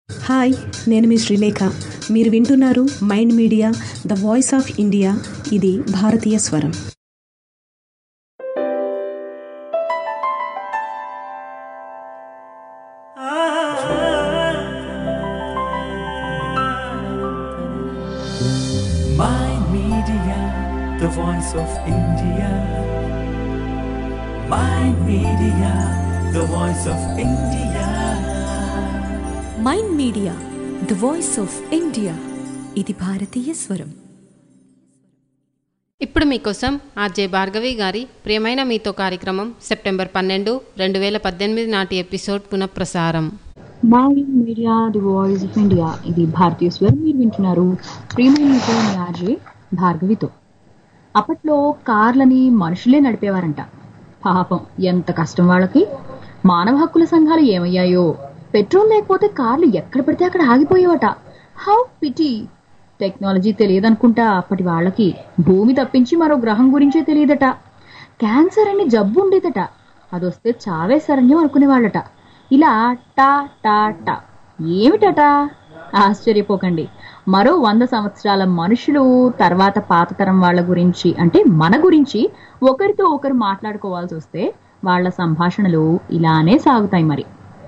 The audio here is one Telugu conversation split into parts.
హాయ్ నేను మీ శ్రీలేఖ మీరు వింటున్నారు mind Media the voice of India ఇది భారతీయ స్వరం Mind Media, the voice of India. Mind Media, the voice of India. Mind Media the voice of India ఇది భారతీయ స్వరం ఇప్పుడు మీకోసం ఆర్జే భార్గవి గారి ప్రియమైన మీతో కార్యక్రమం సెప్టెంబర్ పన్నెండు రెండు వేల పద్దెనిమిది నాటి ఎపిసోడ్ పునఃప్రసారం Mind media the voice of India ఇది భారతీయ స్వరం మీరు వింటున్నారు ప్రియమైన మీతో మీ ఆర్జే భార్గవితో అప్పట్లో కార్లని మనుషులే నడిపేవారంట పాపం ఎంత కష్టం వాళ్ళకి మానవ హక్కుల సంఘాలు ఏమయ్యాయో పెట్రోల్ లేకపోతే కార్లు ఎక్కడ పడితే అక్కడ ఆగిపోయేవట హౌ పిటి టెక్నాలజీ తెలియదనుకుంటా అప్పటి వాళ్ళకి భూమి తప్పించి మరో గ్రహం గురించే తెలియదట క్యాన్సర్ అని జబ్బు ఉండేదట అదొస్తే చావే శరణ్యం అనుకునేవాళ్ళట ఇలా టా టా టా ఏమిటట ఆశ్చర్యపోకండి మరో వంద సంవత్సరాల మనుషులు తర్వాత పాత తరం వాళ్ళ గురించి అంటే మన గురించి ఒకరితో ఒకరు మాట్లాడుకోవాల్సి వస్తే వాళ్ళ సంభాషణలు ఇలానే సాగుతాయి మరి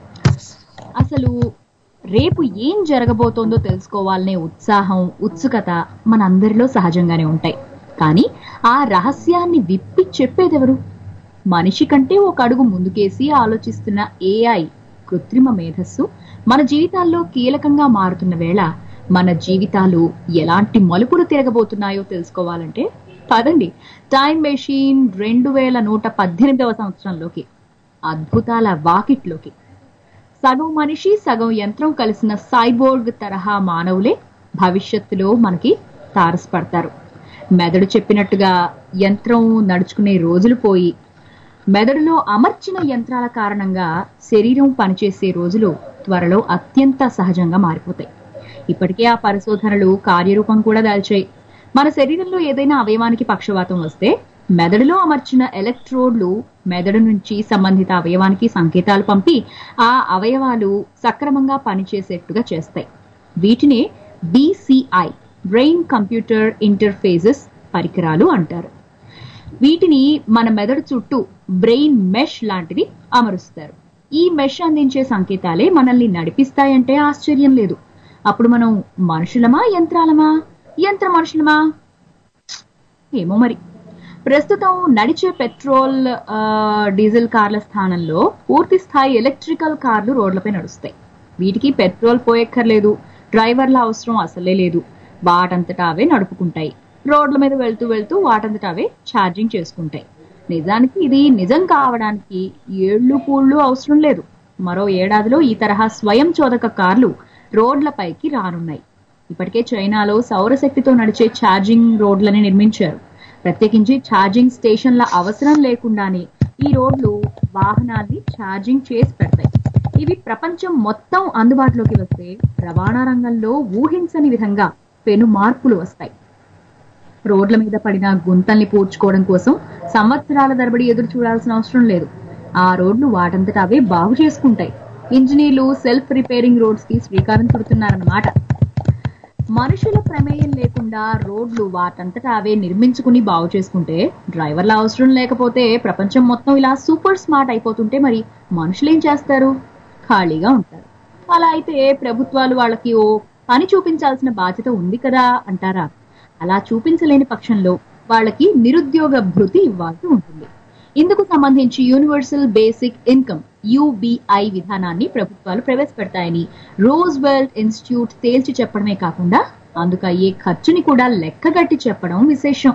అసలు రేపు ఏం జరగబోతోందో తెలుసుకోవాలనే ఉత్సాహం ఉత్సుకత మనందరిలో సహజంగానే ఉంటాయి కానీ ఆ రహస్యాన్ని విప్పి చెప్పేదెవరు మనిషి కంటే ఒక అడుగు ముందుకేసి ఆలోచిస్తున్న ఏఐ కృత్రిమ మేధస్సు మన జీవితాల్లో కీలకంగా మారుతున్న వేళ మన జీవితాలు ఎలాంటి మలుపులు తిరగబోతున్నాయో తెలుసుకోవాలంటే పదండి టైం మెషిన్ రెండు వేల నూట పద్దెనిమిదవ సంవత్సరంలోకి అద్భుతాల వాకిట్లోకి సగం మనిషి సగం యంత్రం కలిసిన సైబోర్గ్ తరహా మానవులే భవిష్యత్తులో మనకి తారసపడతారు మెదడు చెప్పినట్టుగా యంత్రం నడుచుకునే రోజులు పోయి మెదడులో అమర్చిన యంత్రాల కారణంగా శరీరం పనిచేసే రోజులు త్వరలో అత్యంత సహజంగా మారిపోతాయి ఇప్పటికే ఆ పరిశోధనలు కార్యరూపం కూడా దాల్చాయి మన శరీరంలో ఏదైనా అవయవానికి పక్షవాతం వస్తే మెదడులో అమర్చిన ఎలక్ట్రోడ్లు మెదడు నుంచి సంబంధిత అవయవానికి సంకేతాలు పంపి ఆ అవయవాలు సక్రమంగా పనిచేసేట్టుగా చేస్తాయి వీటినే బీసీఐ బ్రెయిన్ కంప్యూటర్ ఇంటర్ఫేజెస్ పరికరాలు అంటారు వీటిని మన మెదడు చుట్టూ బ్రెయిన్ మెష్ లాంటిది అమరుస్తారు ఈ మెష్ అందించే సంకేతాలే మనల్ని నడిపిస్తాయంటే ఆశ్చర్యం లేదు అప్పుడు మనం మనుషులమా యంత్రాలమా యంత్ర మనుషులమా ఏమో మరి ప్రస్తుతం నడిచే పెట్రోల్ ఆ, డీజిల్ కార్ల స్థానంలో పూర్తి స్థాయి ఎలక్ట్రికల్ కార్లు రోడ్లపై నడుస్తాయి వీటికి పెట్రోల్ పోయక్కర్లేదు డ్రైవర్ల అవసరం అసలే లేదు వాటంతటా అవే నడుపుకుంటాయి రోడ్ల మీద వెళ్తూ వెళ్తూ వాటంతటా అవే ఛార్జింగ్ చేసుకుంటాయి నిజానికి ఇది నిజం కావడానికి ఏళ్ళు పూళ్ళు అవసరం లేదు మరో ఏడాదిలో ఈ తరహా స్వయం చోదక కార్లు రోడ్లపైకి రానున్నాయి ఇప్పటికే చైనాలో సౌరశక్తితో నడిచే ఛార్జింగ్ రోడ్లని నిర్మించారు ప్రత్యేకించి ఛార్జింగ్ స్టేషన్ల అవసరం లేకుండానే ఈ రోడ్లు వాహనాల్ని ఛార్జింగ్ చేసి పెడతాయి ఇవి ప్రపంచం మొత్తం అందుబాటులోకి వస్తే రవాణా రంగంలో ఊహించని విధంగా పెను మార్పులు వస్తాయి రోడ్ల మీద పడిన గుంతల్ని పూడ్చుకోవడం కోసం సంవత్సరాల తరబడి ఎదురు చూడాల్సిన అవసరం లేదు ఆ రోడ్లు వాటంతట అవే బాగు చేసుకుంటాయి ఇంజనీర్లు సెల్ఫ్ రిపేరింగ్ రోడ్స్ కి శ్రీకారం చుడుతున్నారన్నమాట మనుషుల ప్రమేయం లేకుండా రోడ్లు వాటంతటా అవే నిర్మించుకుని బాగు చేసుకుంటే డ్రైవర్ల అవసరం లేకపోతే ప్రపంచం మొత్తం ఇలా సూపర్ స్మార్ట్ అయిపోతుంటే మరి మనుషులు ఏం చేస్తారు ఖాళీగా ఉంటారు అలా అయితే ప్రభుత్వాలు వాళ్ళకి ఓ పని చూపించాల్సిన బాధ్యత ఉంది కదా అంటారా అలా చూపించలేని పక్షంలో వాళ్ళకి నిరుద్యోగ భృతి ఇవ్వాల్సి ఉంటుంది ఇందుకు సంబంధించి యూనివర్సల్ బేసిక్ ఇన్కమ్ యూబీఐ విధానాన్ని ప్రభుత్వాలు ప్రవేశపెడతాయని రోజ్వెల్ట్ ఇన్స్టిట్యూట్ తేల్చి చెప్పడమే కాకుండా అందుకు అయ్యే ఖర్చుని కూడా లెక్కగట్టి చెప్పడం విశేషం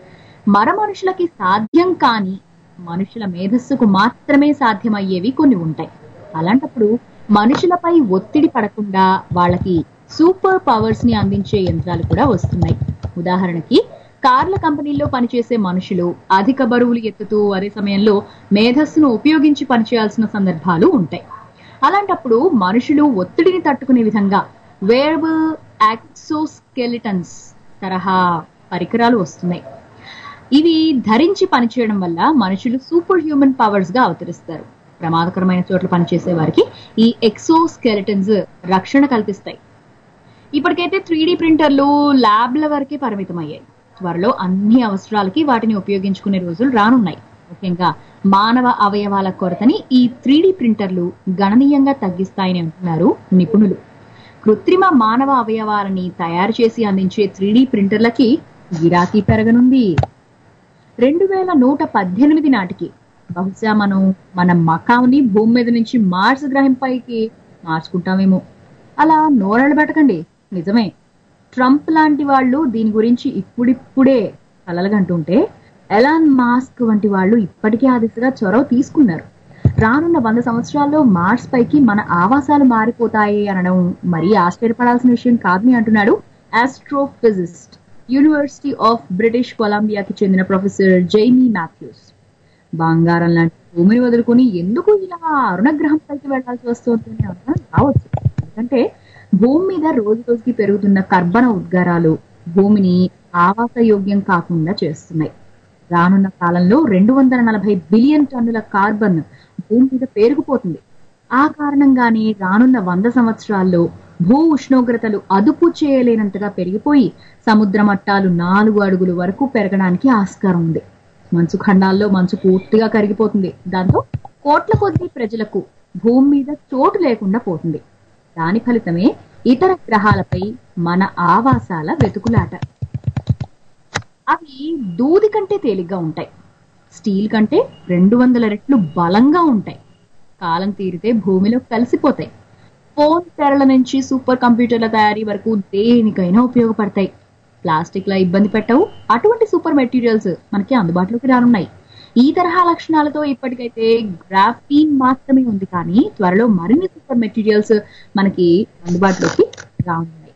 మర మనుషులకి సాధ్యం కాని మనుషుల మేధస్సుకు మాత్రమే సాధ్యమయ్యేవి కొన్ని ఉంటాయి అలాంటప్పుడు మనుషులపై ఒత్తిడి పడకుండా వాళ్ళకి సూపర్ పవర్స్ ని అందించే యంత్రాలు కూడా వస్తున్నాయి ఉదాహరణకి కార్ల కంపెనీల్లో పనిచేసే మనుషులు అధిక బరువులు ఎత్తుతూ అదే సమయంలో మేధస్సును ఉపయోగించి పనిచేయాల్సిన సందర్భాలు ఉంటాయి అలాంటప్పుడు మనుషులు ఒత్తిడిని తట్టుకునే విధంగా వేరబుల్ యాక్సోస్కెలిటన్స్ తరహా పరికరాలు వస్తున్నాయి ఇవి ధరించి పనిచేయడం వల్ల మనుషులు సూపర్ హ్యూమన్ పవర్స్ గా అవతరిస్తారు ప్రమాదకరమైన చోట్ల పనిచేసే వారికి ఈ ఎక్సో స్కెలిటన్స్ రక్షణ కల్పిస్తాయి ఇప్పటికైతే త్రీ ప్రింటర్లు ల్యాబ్ల వరకే పరిమితం అయ్యాయి త్వరలో అన్ని అవసరాలకి వాటిని ఉపయోగించుకునే రోజులు రానున్నాయి ముఖ్యంగా మానవ అవయవాల కొరతని ఈ త్రీ ప్రింటర్లు గణనీయంగా తగ్గిస్తాయని అంటున్నారు నిపుణులు కృత్రిమ మానవ అవయవాలని తయారు చేసి అందించే త్రీ ప్రింటర్లకి గిరాకీ పెరగనుంది రెండు వేల నూట పద్దెనిమిది నాటికి బహుశా మనం మన మకాంని భూమి మీద నుంచి మార్స్ గ్రహం పైకి మార్చుకుంటామేమో అలా నోరళ్ళు పెట్టకండి నిజమే ట్రంప్ లాంటి వాళ్ళు దీని గురించి ఇప్పుడిప్పుడే కలలుగంటుంటే ఎలాన్ మాస్క్ వంటి వాళ్ళు ఇప్పటికే ఆ దిశగా చొరవ తీసుకున్నారు రానున్న వంద సంవత్సరాల్లో మార్స్ పైకి మన ఆవాసాలు మారిపోతాయి అనడం మరీ ఆశ్చర్యపడాల్సిన విషయం కాదని అంటున్నాడు ఆస్ట్రోఫిజిస్ట్ యూనివర్సిటీ ఆఫ్ బ్రిటిష్ కొలంబియాకి చెందిన ప్రొఫెసర్ జైమీ మాథ్యూస్ బంగారం లాంటి భూమిని వదులుకొని ఎందుకు ఇలా అరుణగ్రహం పైకి వెళ్లాల్సి వస్తుంది అని అనుమానం రావచ్చు ఎందుకంటే భూమి మీద రోజు రోజుకి పెరుగుతున్న కర్బన ఉద్గారాలు భూమిని ఆవాస యోగ్యం కాకుండా చేస్తున్నాయి రానున్న కాలంలో రెండు వందల నలభై బిలియన్ టన్నుల కార్బన్ భూమి మీద పేరుకుపోతుంది ఆ కారణంగానే రానున్న వంద సంవత్సరాల్లో భూ ఉష్ణోగ్రతలు అదుపు చేయలేనంతగా పెరిగిపోయి సముద్ర మట్టాలు నాలుగు అడుగుల వరకు పెరగడానికి ఆస్కారం ఉంది మంచు ఖండాల్లో మంచు పూర్తిగా కరిగిపోతుంది దాంతో కోట్ల కొద్ది ప్రజలకు భూమి మీద చోటు లేకుండా పోతుంది దాని ఫలితమే ఇతర గ్రహాలపై మన ఆవాసాల వెతుకులాట అవి దూది కంటే తేలిగ్గా ఉంటాయి స్టీల్ కంటే రెండు వందల రెట్లు బలంగా ఉంటాయి కాలం తీరితే భూమిలో కలిసిపోతాయి ఫోన్ తెరల నుంచి సూపర్ కంప్యూటర్ల తయారీ వరకు దేనికైనా ఉపయోగపడతాయి ప్లాస్టిక్ లా ఇబ్బంది పెట్టవు అటువంటి సూపర్ మెటీరియల్స్ మనకి అందుబాటులోకి రానున్నాయి ఈ తరహా లక్షణాలతో ఇప్పటికైతే గ్రాఫీన్ మాత్రమే ఉంది కానీ త్వరలో మరిన్ని సూపర్ మెటీరియల్స్ మనకి అందుబాటులోకి రానున్నాయి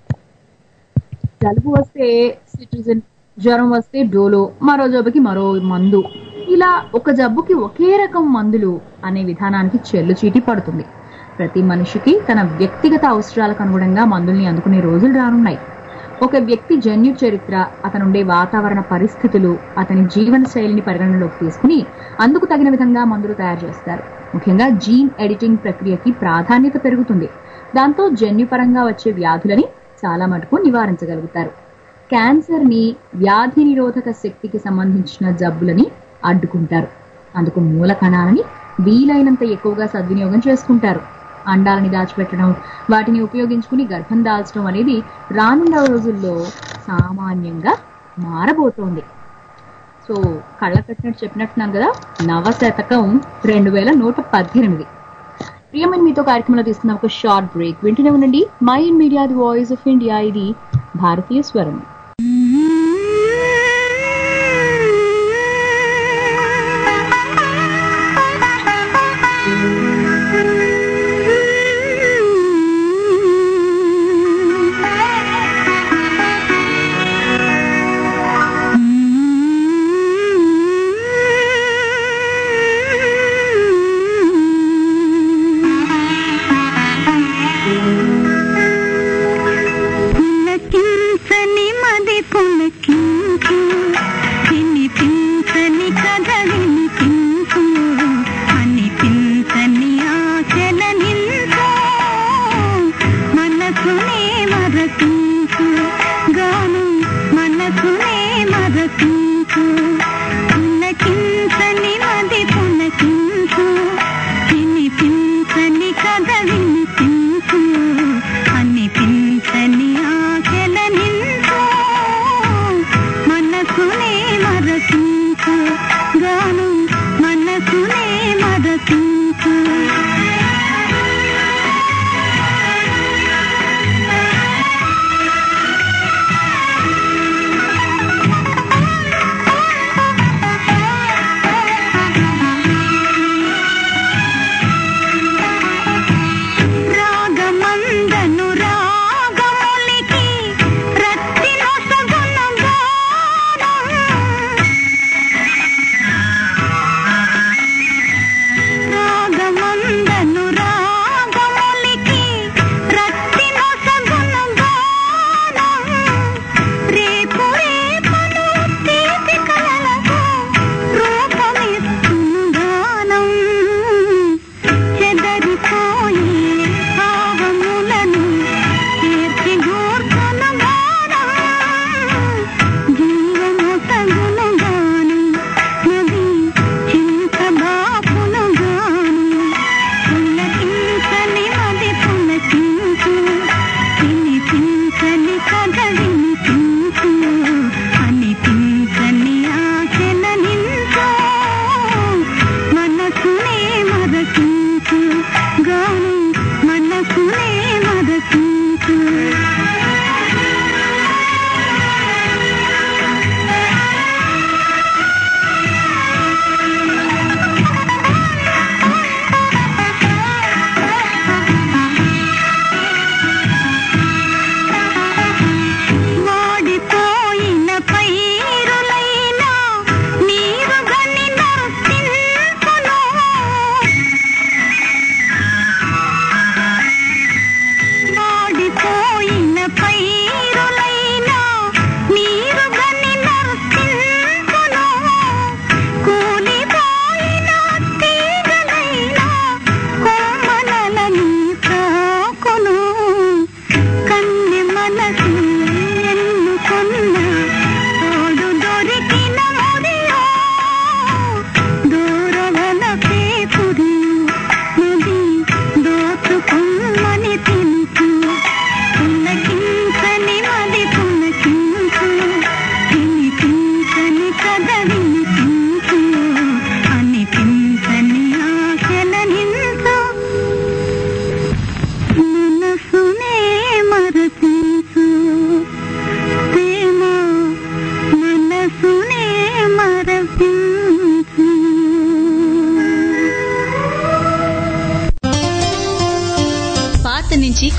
జలుబు వస్తే సిటిజన్ జ్వరం వస్తే డోలో మరో జబ్బుకి మరో మందు ఇలా ఒక జబ్బుకి ఒకే రకం మందులు అనే విధానానికి చెల్లు చీటి పడుతుంది ప్రతి మనిషికి తన వ్యక్తిగత అవసరాలకు అనుగుణంగా మందుల్ని అందుకునే రోజులు రానున్నాయి ఒక వ్యక్తి జన్యు చరిత్ర అతనుండే వాతావరణ పరిస్థితులు అతని జీవన శైలిని పరిగణనలోకి తీసుకుని అందుకు తగిన విధంగా మందులు తయారు చేస్తారు ముఖ్యంగా జీన్ ఎడిటింగ్ ప్రక్రియకి ప్రాధాన్యత పెరుగుతుంది దాంతో జన్యుపరంగా వచ్చే వ్యాధులని చాలా మటుకు నివారించగలుగుతారు క్యాన్సర్ ని వ్యాధి నిరోధక శక్తికి సంబంధించిన జబ్బులని అడ్డుకుంటారు అందుకు మూల కణాలని వీలైనంత ఎక్కువగా సద్వినియోగం చేసుకుంటారు అండాలని దాచిపెట్టడం వాటిని ఉపయోగించుకుని గర్భం దాల్చడం అనేది రానున్న రోజుల్లో సామాన్యంగా మారబోతోంది సో కళ్ళ కట్టినట్టు చెప్పినట్టున్నాను కదా నవశతకం రెండు వేల నూట పద్దెనిమిది ప్రియమైన మీతో కార్యక్రమంలో తీసుకున్న ఒక షార్ట్ బ్రేక్ వింటూనే ఉండండి Mind Media the voice of India ఇది భారతీయ స్వరం పులకించని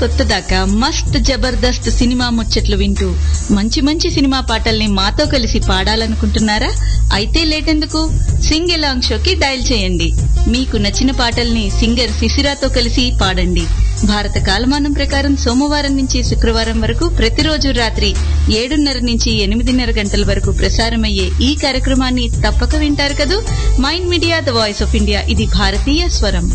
కొత్త దాకా మస్త్ జబర్దస్త్ సినిమా ముచ్చట్లు వింటూ మంచి మంచి సినిమా పాటల్ని మాతో కలిసి పాడాలనుకుంటున్నారా అయితే లేటెందుకు సింగ్ ఎలాంగ్ షోకి డయల్ చేయండి మీకు నచ్చిన పాటల్ని సింగర్ శిశిరాతో కలిసి పాడండి భారత కాలమానం ప్రకారం సోమవారం నుంచి శుక్రవారం వరకు ప్రతిరోజు రాత్రి ఏడున్నర నుంచి ఎనిమిదిన్నర గంటల వరకు ప్రసారమయ్యే ఈ కార్యక్రమాన్ని తప్పక వింటారు కదూ Mind Media the voice of India ఇది భారతీయ స్వరం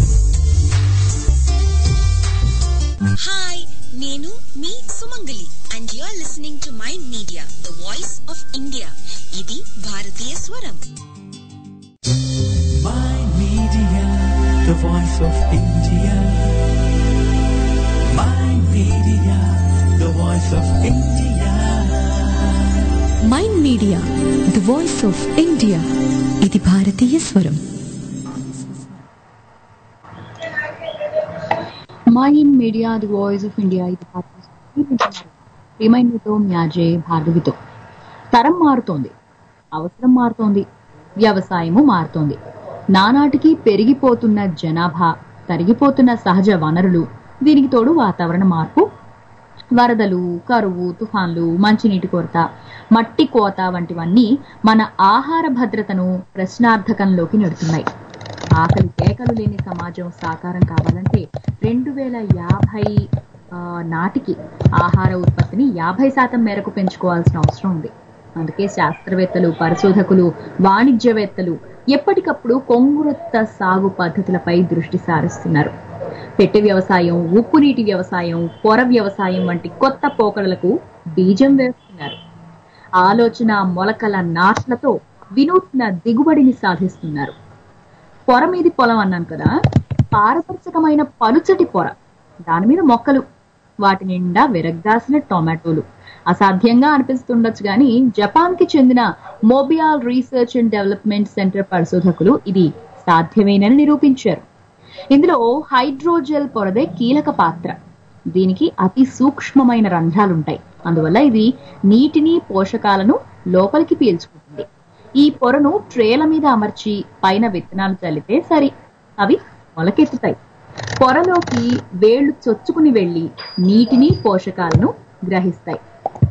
హాయ్ నేను మీ Sumangali and you are listening to Mind Media the voice of India ఇది భారతీయ స్వరం Mind Media, the voice of India. Mind Media, the voice of India. Mind media the voice of India ఇది భారతీయ స్వరం mind media the voice of India ఇది ప్రియమైనతో మ్యాజే భార్గవితో తరం మారుతోంది అవసరం మారుతోంది వ్యవసాయము మారుతోంది నానాటికి పెరిగిపోతున్న జనాభా తరిగిపోతున్న సహజ వనరులు దీనికి తోడు వాతావరణ మార్పు వరదలు కరువు తుఫాన్లు మంచినీటి కొరత మట్టి కోత వంటివన్నీ మన ఆహార భద్రతను ప్రశ్నార్థకంలోకి నెడుతున్నాయి ఆకలి కేకలు లేని సమాజం సాకారం కావాలంటే రెండు వేల యాభై ఆ, నాటికి ఆహార ఉత్పత్తిని యాభై శాతం మేరకు పెంచుకోవాల్సిన అవసరం ఉంది అందుకే శాస్త్రవేత్తలు పరిశోధకులు వాణిజ్యవేత్తలు ఎప్పటికప్పుడు కొంగురొత్త సాగు పద్ధతులపై దృష్టి సారిస్తున్నారు పెట్టె వ్యవసాయం ఉప్పు నీటి వ్యవసాయం పొర వ్యవసాయం వంటి కొత్త పోకడలకు బీజం వేస్తున్నారు ఆలోచన మొలకల నాట్లతో వినూత్న దిగుబడిని సాధిస్తున్నారు పొర మీది పొలం అన్నాను కదా పారదర్శకమైన పలుచటి పొర దాని మీద మొక్కలు వాటి నిండా విరగ్గాసిన టొమాటోలు అసాధ్యంగా అనిపిస్తుండొచ్చు కానీ జపాన్ కి చెందిన మోబియాల్ రీసెర్చ్ అండ్ డెవలప్మెంట్ సెంటర్ పరిశోధకులు ఇది సాధ్యమేనని నిరూపించారు ఇందులో హైడ్రోజెల్ పొరదే కీలక పాత్ర దీనికి అతి సూక్ష్మమైన రంధ్రాలుంటాయి అందువల్ల ఇది నీటిని పోషకాలను లోపలికి పీల్చుకుంటుంది ఈ పొరను ట్రేల మీద అమర్చి పైన విత్తనాలు చల్లితే సరి అవి మొలకెత్తుతాయి పొరలోకి వేళ్లు చొచ్చుకుని వెళ్లి నీటిని పోషకాలను గ్రహిస్తాయి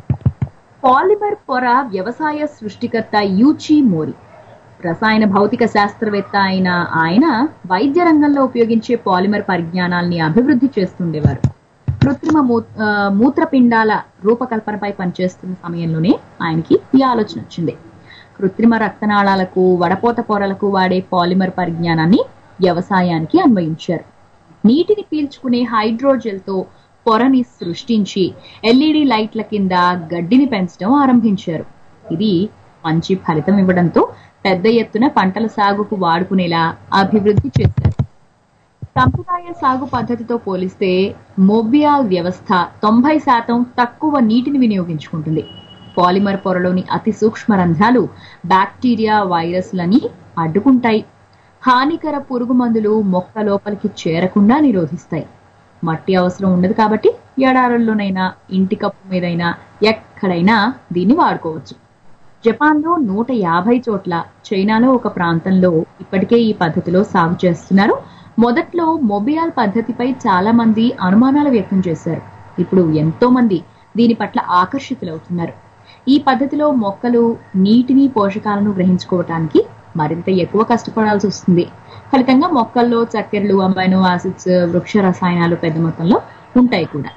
పాలిమర్ పొర వ్యవసాయ సృష్టికర్త యూచి మోరి రసాయన భౌతిక శాస్త్రవేత్త అయిన ఆయన వైద్య రంగంలో ఉపయోగించే పాలిమర్ పరిజ్ఞానాల్ని అభివృద్ధి చేస్తుండేవారు కృత్రిమ మూ- ఆ, మూత్రపిండాల రూపకల్పనపై పనిచేస్తున్న సమయంలోనే ఆయనకి ఈ ఆలోచన వచ్చింది కృత్రిమ రక్తనాళాలకు వడపోత పొరలకు వాడే పాలిమర్ పరిజ్ఞానాన్ని వ్యవసాయానికి అన్వయించారు నీటిని పీల్చుకునే హైడ్రోజెల్తో పొరని సృష్టించి ఎల్ఈడి లైట్ల కింద గడ్డిని పెంచడం ఆరంభించారు ఇది మంచి ఫలితం ఇవ్వడంతో పెద్ద ఎత్తున పంటల సాగుకు వాడుకునేలా అభివృద్ధి చేశారు సంప్రదాయ సాగు పద్ధతితో పోలిస్తే మొబియాల్ వ్యవస్థ తొంభై శాతం తక్కువ నీటిని వినియోగించుకుంటుంది పాలిమర్ పొరలోని అతి సూక్ష్మ రంధ్రాలు బ్యాక్టీరియా వైరస్లని అడ్డుకుంటాయి హానికర పురుగు మందులు మొక్క లోపలికి చేరకుండా నిరోధిస్తాయి మట్టి అవసరం ఉండదు కాబట్టి ఎడారుల్లోనైనా ఇంటి కప్పు మీదైనా ఎక్కడైనా దీన్ని వాడుకోవచ్చు జపాన్లో నూట యాభై చోట్ల చైనాలో ఒక ప్రాంతంలో ఇప్పటికే ఈ పద్ధతిలో సాగు చేస్తున్నారు మొదట్లో మొబియాల్ పద్ధతిపై చాలా మంది అనుమానాలు వ్యక్తం చేశారు ఇప్పుడు ఎంతో మంది దీని పట్ల ఆకర్షితులవుతున్నారు ఈ పద్ధతిలో మొక్కలు నీటిని పోషకాలను గ్రహించుకోవటానికి మరింత ఎక్కువ కష్టపడాల్సి వస్తుంది ఫలితంగా మొక్కల్లో చక్కెరలు అమైనో ఆసిడ్స్ వృక్ష రసాయనాలు పెద్ద మొత్తంలో ఉంటాయి కూడా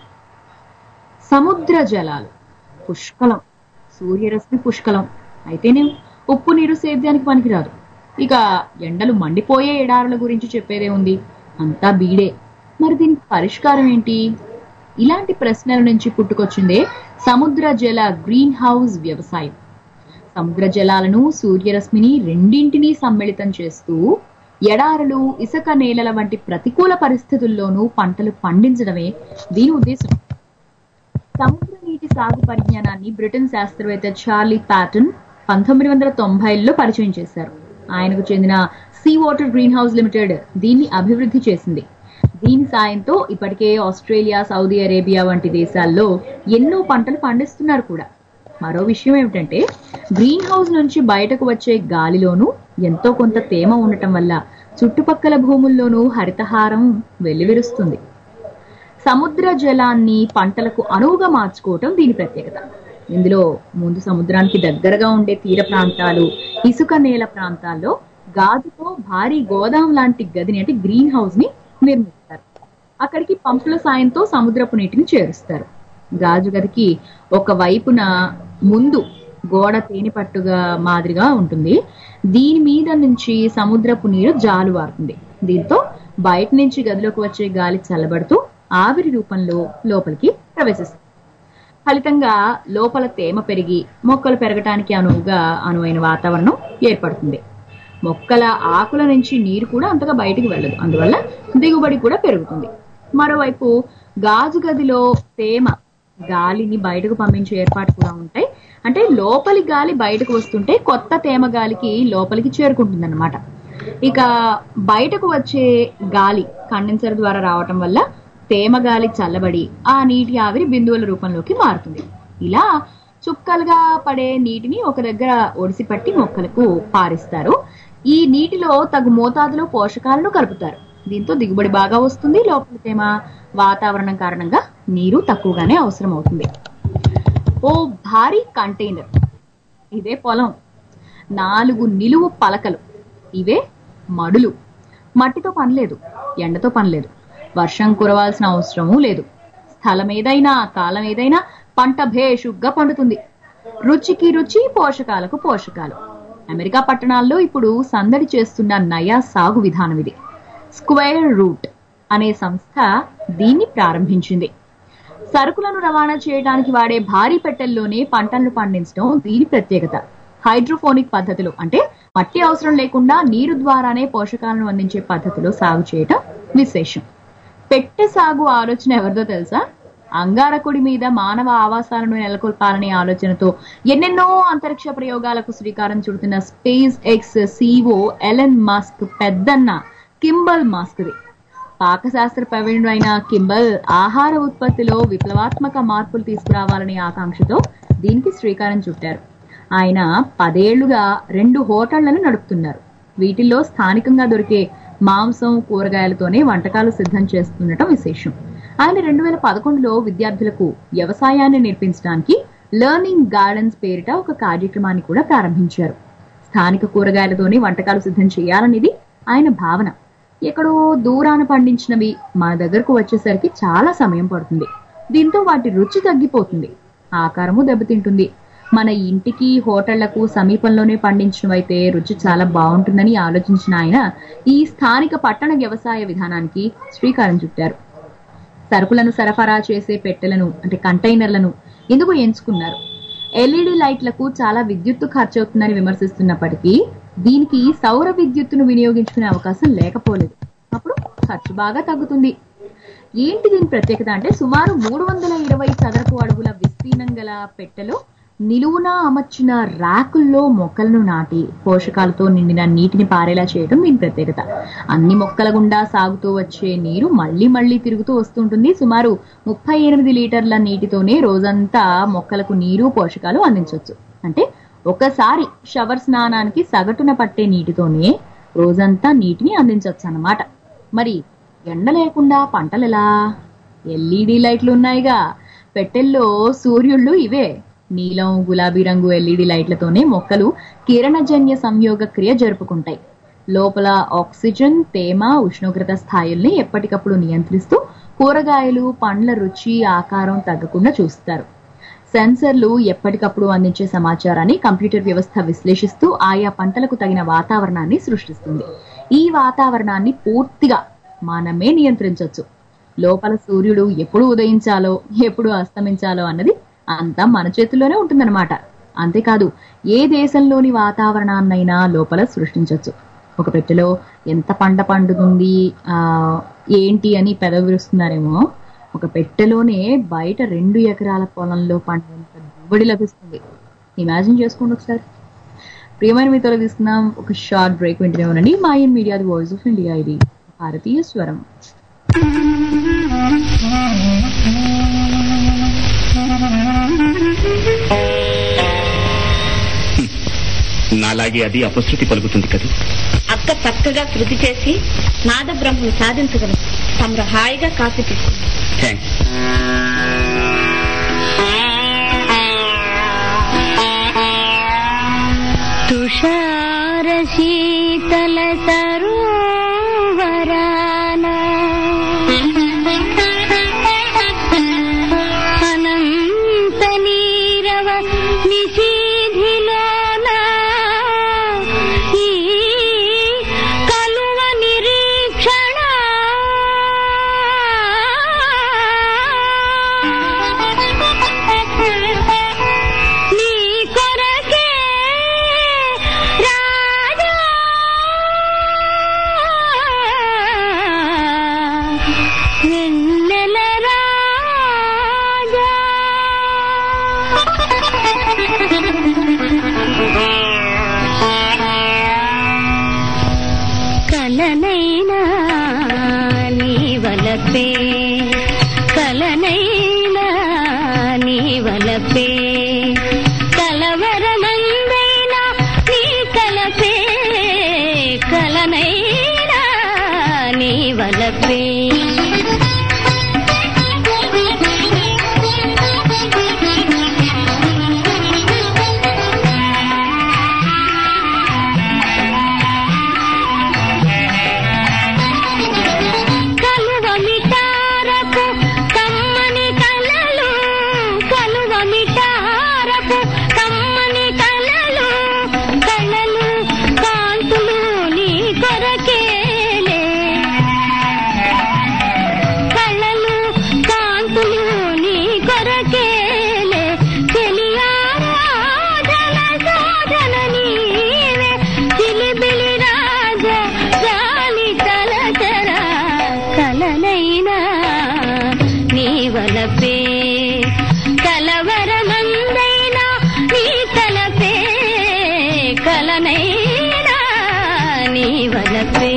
సముద్ర జలాలు పుష్కలం సూర్యరశ్మి పుష్కలం అయితేనే ఉప్పు నీరు సేద్యానికి పనికిరాదు ఇక ఎండలు మండిపోయే ఎడారుల గురించి చెప్పేదే ఉంది అంతా బీడే మరి దీనికి పరిష్కారం ఏంటి ఇలాంటి ప్రశ్నల నుంచి పుట్టుకొచ్చిందే సముద్ర జల గ్రీన్ హౌస్ వ్యవసాయం సముద్ర జలాలను సూర్యరశ్మిని రెండింటినీ సమ్మిళితం చేస్తూ ఎడారులు ఇసుక నేలల వంటి ప్రతికూల పరిస్థితుల్లోనూ పంటలు పండించడమే దీని ఉద్దేశం సముద్ర నీటి సాగు పరిజ్ఞానాన్ని బ్రిటన్ శాస్త్రవేత్త చార్లీ ప్యాటన్ పంతొమ్మిది వందల తొంభైలో పరిచయం చేశారు ఆయనకు చెందిన sea water green house limited దీన్ని అభివృద్ధి చేసింది దీని సాయంతో ఇప్పటికే ఆస్ట్రేలియా సౌదీ అరేబియా వంటి దేశాల్లో ఎన్నో పంటలు పండిస్తున్నారు కూడా మరో విషయం ఏమిటంటే గ్రీన్ హౌస్ నుంచి బయటకు వచ్చే గాలిలోనూ ఎంతో కొంత తేమ ఉండటం వల్ల చుట్టుపక్కల భూముల్లోనూ హరితహారం వెల్లివిరుస్తుంది సముద్ర జలాన్ని పంటలకు అనువుగా మార్చుకోవటం దీని ప్రత్యేకత ఇందులో ముందు సముద్రానికి దగ్గరగా ఉండే తీర ప్రాంతాలు ఇసుక నేల ప్రాంతాల్లో గాజుతో భారీ గోదాం లాంటి గదిని అంటే గ్రీన్ హౌస్ ని నిర్మిస్తారు అక్కడికి పంపుల సాయంతో సముద్రపు నీటిని చేరుస్తారు గాజు గదికి ఒక వైపున ముందు గోడ తేనె పట్టుగా మాదిరిగా ఉంటుంది దీని మీద నుంచి సముద్రపు నీరు జాలువారుతుంది దీంతో బయట నుంచి గదిలోకి వచ్చే గాలి చల్లబడుతూ ఆవిరి రూపంలో లోపలికి ప్రవేశిస్తుంది ఫలితంగా లోపల తేమ పెరిగి మొక్కలు పెరగటానికి అనువుగా అనువైన వాతావరణం ఏర్పడుతుంది మొక్కల ఆకుల నుంచి నీరు కూడా అంతగా బయటికి వెళ్ళదు అందువల్ల దిగుబడి కూడా పెరుగుతుంది మరోవైపు గాజు గదిలో తేమ గాలిని బయటకు పంపించే ఏర్పాటు కూడా ఉంటాయి అంటే లోపలి గాలి బయటకు వస్తుంటే కొత్త తేమ గాలికి లోపలికి చేరుకుంటుంది ఇక బయటకు వచ్చే గాలి కండెన్సర్ ద్వారా రావటం వల్ల తేమ గాలి చల్లబడి ఆ నీటి ఆవిరి బిందువుల రూపంలోకి మారుతుంది ఇలా చుక్కలుగా పడే నీటిని ఒక దగ్గర ఒడిసి పట్టి మొక్కలకు పారిస్తారు ఈ నీటిలో తగు మోతాదులో పోషకాలను కలుపుతారు దీంతో దిగుబడి బాగా వస్తుంది లోపల తేమ వాతావరణం కారణంగా నీరు తక్కువగానే అవసరం అవుతుంది ఓ భారీ కంటైనర్ ఇదే పొలం నాలుగు నిలువు పలకలు ఇవే మడులు మట్టితో పనిలేదు ఎండతో పనిలేదు వర్షం కురవాల్సిన అవసరమూ లేదు స్థలం ఏదైనా కాలం ఏదైనా పంట భేషుగ్గా పండుతుంది రుచికి రుచి పోషకాలకు పోషకాలు అమెరికా పట్టణాల్లో ఇప్పుడు సందడి చేస్తున్న నయా సాగు విధానం ఇది స్క్వేర్ రూట్ అనే సంస్థ దీన్ని ప్రారంభించింది సరుకులను రవాణా చేయడానికి వాడే భారీ పెట్టెల్లోనే పంటలను పండించడం దీని ప్రత్యేకత హైడ్రోఫోనిక్ పద్ధతిలో అంటే మట్టి అవసరం లేకుండా నీరు ద్వారానే పోషకాలను అందించే పద్ధతిలో సాగు చేయటం విశేషం పెట్టె సాగు ఆలోచన ఎవరిదో తెలుసా అంగారకుడి మీద మానవ ఆవాసాలను నెలకొల్పాలనే ఆలోచనతో ఎన్నెన్నో అంతరిక్ష ప్రయోగాలకు శ్రీకారం చుడుతున్న Space X CEO Elon Musk పెద్దన్న కింబల్ మాస్క్ది పాకశాస్త్ర ప్రవీణుడు అయిన కింబల్ ఆహార ఉత్పత్తిలో విప్లవాత్మక మార్పులు తీసుకురావాలనే ఆకాంక్షతో దీనికి శ్రీకారం చుట్టారు ఆయన పదేళ్లుగా రెండు హోటళ్లను నడుపుతున్నారు వీటిల్లో స్థానికంగా దొరికే మాంసం కూరగాయలతోనే వంటకాలు సిద్ధం చేస్తుండటం విశేషం ఆయన రెండు వేల పదకొండులో విద్యార్థులకు వ్యవసాయాన్ని నేర్పించడానికి లెర్నింగ్ గార్డెన్స్ పేరిట ఒక కార్యక్రమాన్ని కూడా ప్రారంభించారు స్థానిక కూరగాయలతోనే వంటకాలు సిద్ధం చేయాలనేది ఆయన భావన ఎక్కడో దూరాన పండించినవి మన దగ్గరకు వచ్చేసరికి చాలా సమయం పడుతుంది దీంతో వాటి రుచి తగ్గిపోతుంది ఆకారము దెబ్బతింటుంది మన ఇంటికి హోటళ్లకు సమీపంలోనే పండించినవైతే రుచి చాలా బాగుంటుందని ఆలోచించిన ఆయన ఈ స్థానిక పట్టణ వ్యవసాయ విధానానికి శ్రీకారం చుట్టారు సరుకులను సరఫరా చేసే పెట్టెలను అంటే కంటైనర్లను ఎందుకు ఎంచుకున్నారు ఎల్ఈడి లైట్లకు చాలా విద్యుత్తు ఖర్చు అవుతుందని విమర్శిస్తున్నప్పటికీ దీనికి సౌర విద్యుత్తును వినియోగించుకునే అవకాశం లేకపోలేదు అప్పుడు ఖర్చు బాగా తగ్గుతుంది ఏంటి దీని ప్రత్యేకత అంటే సుమారు మూడు వందల ఇరవై చదరపు అడుగుల విస్తీర్ణం గల పెట్టెలో నిలువునా అమర్చిన ర్యాకుల్లో మొక్కలను నాటి పోషకాలతో నిండిన నీటిని పారేలా చేయడం దీని ప్రత్యేకత అన్ని మొక్కల గుండా సాగుతూ వచ్చే నీరు మళ్ళీ మళ్ళీ తిరుగుతూ వస్తుంటుంది సుమారు ముప్పై ఎనిమిది లీటర్ల నీటితోనే రోజంతా మొక్కలకు నీరు పోషకాలు అందించవచ్చు అంటే ఒకసారి షవర్ స్నానానికి సగటున పట్టే నీటితోనే రోజంతా నీటిని అందించవచ్చు అన్నమాట మరి ఎండ లేకుండా పంటలెలా ఎల్ఈడి లైట్లు ఉన్నాయిగా పెట్టెల్లో సూర్యుళ్ళు ఇవే నీలం గులాబీ రంగు ఎల్ఈడి లైట్లతోనే మొక్కలు కిరణజన్య సంయోగ క్రియ జరుపుకుంటాయి లోపల ఆక్సిజన్ తేమ ఉష్ణోగ్రత స్థాయిల్ని ఎప్పటికప్పుడు నియంత్రిస్తూ కూరగాయలు పండ్ల రుచి ఆకారం తగ్గకుండా చూస్తారు సెన్సర్లు ఎప్పటికప్పుడు అందించే సమాచారాన్ని కంప్యూటర్ వ్యవస్థ విశ్లేషిస్తూ ఆయా పంటలకు తగిన వాతావరణాన్ని సృష్టిస్తుంది ఈ వాతావరణాన్ని పూర్తిగా మనమే నియంత్రించవచ్చు లోపల సూర్యుడు ఎప్పుడు ఉదయించాలో ఎప్పుడు అస్తమించాలో అన్నది అంతా మన చేతుల్లోనే ఉంటుందన్నమాట అంతేకాదు ఏ దేశంలోని వాతావరణాన్నైనా లోపల సృష్టించవచ్చు ఒక పెట్టెలో ఎంత పంట పండుతుంది ఆ ఏంటి అని పెదవి విరుస్తున్నారేమో ఒక పెట్టెలోనే బయట రెండు ఎకరాల పొలంలో పండేంత దిగుబడి లభిస్తుంది ఇమాజిన్ చేసుకోండి ఒకసారి ప్రియమైన మీతో తీసుకుందాం ఒక షార్ట్ బ్రేక్ వింటూనే ఉండండి Mind Media the voice of India ఇది భారతీయ స్వరం నాలాగే అది అపశృతి పలుకుతుంది కదా అక్క చక్కగా శృతి చేసి నాద బ్రహ్మను సాధించగలరు తమరు హాయిగా కాఫీ తీసుకున్నారు థ్యాంక్స్ तुषार शीतल सरोवराना అనంత నీరవ నిశీధిలోన ఈ కలువ నిరీక్షణ నీ కొరకే రాజా వెన్నెల రాజా కలనైనా నీ వలపే కలనైనా నీ వలపే కలవరమందైనా నీ కలపే కలనైనా నీ వలపే కలువ మిటారపు కమ్మని కలలు కలువ మిటారపు కమ్మని కలలు కలలు కాంతులు నీ కొరకేలే కళలు కాంతులు నీ కొరకేలే తెలియారాధన సాధన నీవే చిలిబిలి రాజ జాలి తలచరా కలనైనా నీ వలపే కలవరమందైనా నీ తలపే కలనైనా నీ వలపే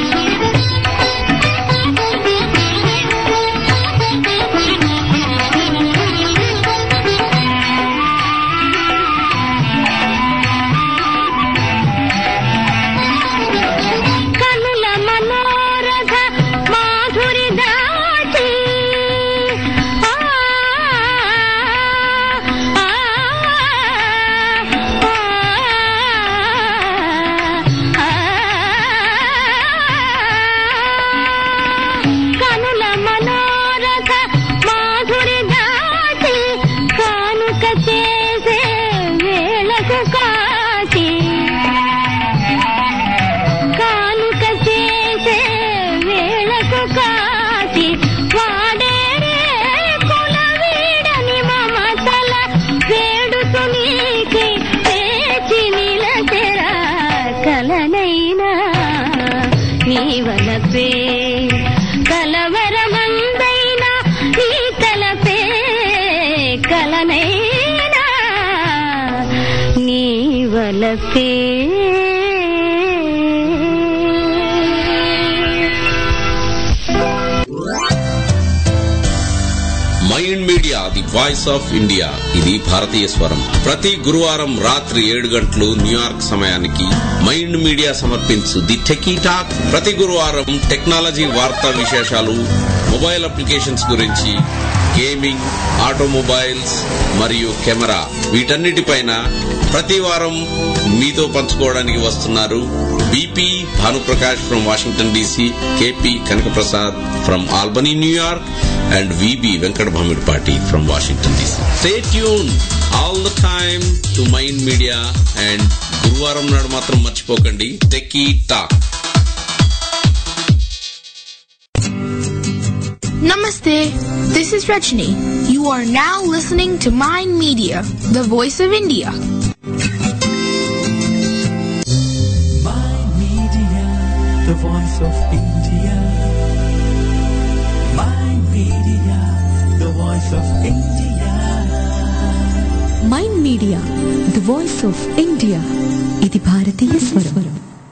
కనుల మనోరథ మాధురి దాచి ఆ, ఆ, ఆ, కనుల మనోరథ మాధురి దాచి కానుక చేసే వేళకు కాచి కానుక చేసే వేళకు కాచి వాడేరే కుల వీడని మమతల వేడుకు నీకి పేచి నిలచెరా కలనైనా నీ వలపే కలవరమందైనా నీ తలపే కలనైనా నీ వలపే Mind media the voice of India ఇది భారతీయ స్వరం ప్రతి గురువారం రాత్రి ఏడు గంటలు న్యూయార్క్ సమయానికి మైండ్ మీడియా సమర్పించు ది టెకీ టాక్ ప్రతి గురువారం టెక్నాలజీ వార్తా విశేషాలు మొబైల్ అప్లికేషన్స్ గురించి గేమింగ్ ఆటోమొబైల్స్ మరియు కెమెరా వీటన్నిటిపైన ప్రతి వారం మీతో పంచుకోవడానికి వస్తున్నారు BP Bhanuprakash from Washington DC KP Kanakaprasad from Albany New York and VB Venkata Bhamidipati from Washington DC stay tune all the time to Mind Media and గురువారం నాడు మాత్రం మర్చిపోకండి techie talk Namaste. This is Rajni. You are now listening to Mind Media, the voice of India. Mind Media, the voice of India. Mind Media, the voice of India. Mind media the voice of India ఇది భారతీయ స్వరం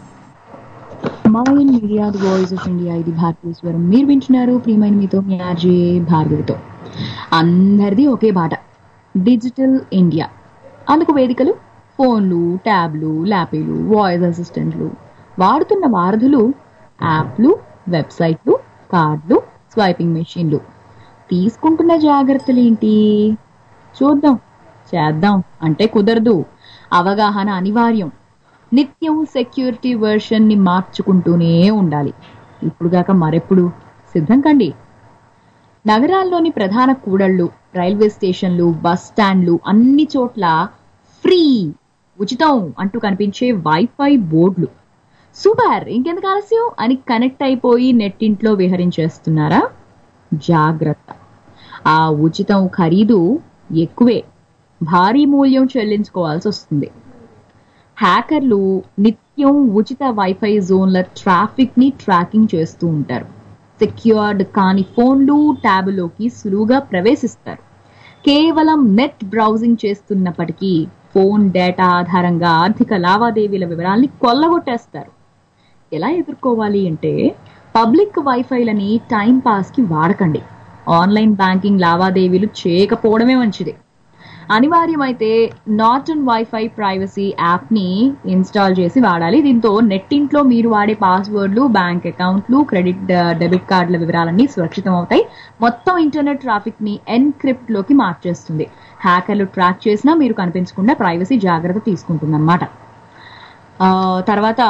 mind media the voice of India ఇది భారతీయ స్వరం మీరు వింటున్నారు ప్రియమైన మీతో మీ ఆర్జే భార్గవితో అందరిది ఒకే బాట డిజిటల్ ఇండియా అందుకు వేదికలు ఫోన్లు ట్యాబ్లు ల్యాపీలు వాయిస్ అసిస్టెంట్లు వాడుతున్న వారధులు యాప్లు వెబ్సైట్లు కార్డులు స్వైపింగ్ మెషిన్లు తీసుకుంటున్న జాగ్రత్తలు ఏంటి చూద్దాం చేద్దాం అంటే కుదరదు అవగాహన అనివార్యం నిత్యం సెక్యూరిటీ వెర్షన్ ని మార్చుకుంటూనే ఉండాలి ఇప్పుడు గాక మరెప్పుడు సిద్ధం కండి నగరాల్లోని ప్రధాన కూడళ్లు రైల్వే స్టేషన్లు బస్ స్టాండ్లు అన్ని చోట్ల ఫ్రీ ఉచితం అంటూ కనిపించే వైఫై బోర్డులు సూపర్ ఇంకెందుకు ఆలస్యం అని కనెక్ట్ అయిపోయి నెట్టింట్లో విహరించేస్తున్నారా జాగ్రత్త ఆ ఉచితం ఖరీదు ఎక్కువే భారీ మూల్యం చెల్లించుకోవాల్సి వస్తుంది హ్యాకర్లు నిత్యం ఉచిత వైఫై జోన్ల ట్రాఫిక్ ని ట్రాకింగ్ చేస్తూ ఉంటారు సెక్యూర్డ్ కాని ఫోన్లు ట్యాబ్లోకి సులువుగా ప్రవేశిస్తారు కేవలం నెట్ బ్రౌజింగ్ చేస్తున్నప్పటికీ ఫోన్ డేటా ఆధారంగా ఆర్థిక లావాదేవీల వివరాల్ని కొల్లగొట్టేస్తారు ఎలా ఎదుర్కోవాలి అంటే పబ్లిక్ వైఫైలని టైం పాస్ కి వాడకండి ఆన్లైన్ బ్యాంకింగ్ లావాదేవీలు చేయకపోవడమే మంచిది అనివార్యమైతే నార్టన్ వైఫై ప్రైవసీ యాప్ ని ఇన్స్టాల్ చేసి వాడాలి దీంతో నెట్టింట్లో మీరు వాడే పాస్వర్డ్లు బ్యాంక్ అకౌంట్లు క్రెడిట్ డెబిట్ కార్డుల వివరాలన్నీ సురక్షితం అవుతాయి మొత్తం ఇంటర్నెట్ ట్రాఫిక్ ని ఎన్క్రిప్ట్ లోకి మార్చేస్తుంది హ్యాకర్లు ట్రాక్ చేసినా మీరు కనిపించకుండా ప్రైవసీ జాగ్రత్త తీసుకుంటుందన్నమాట ఆ, తర్వాత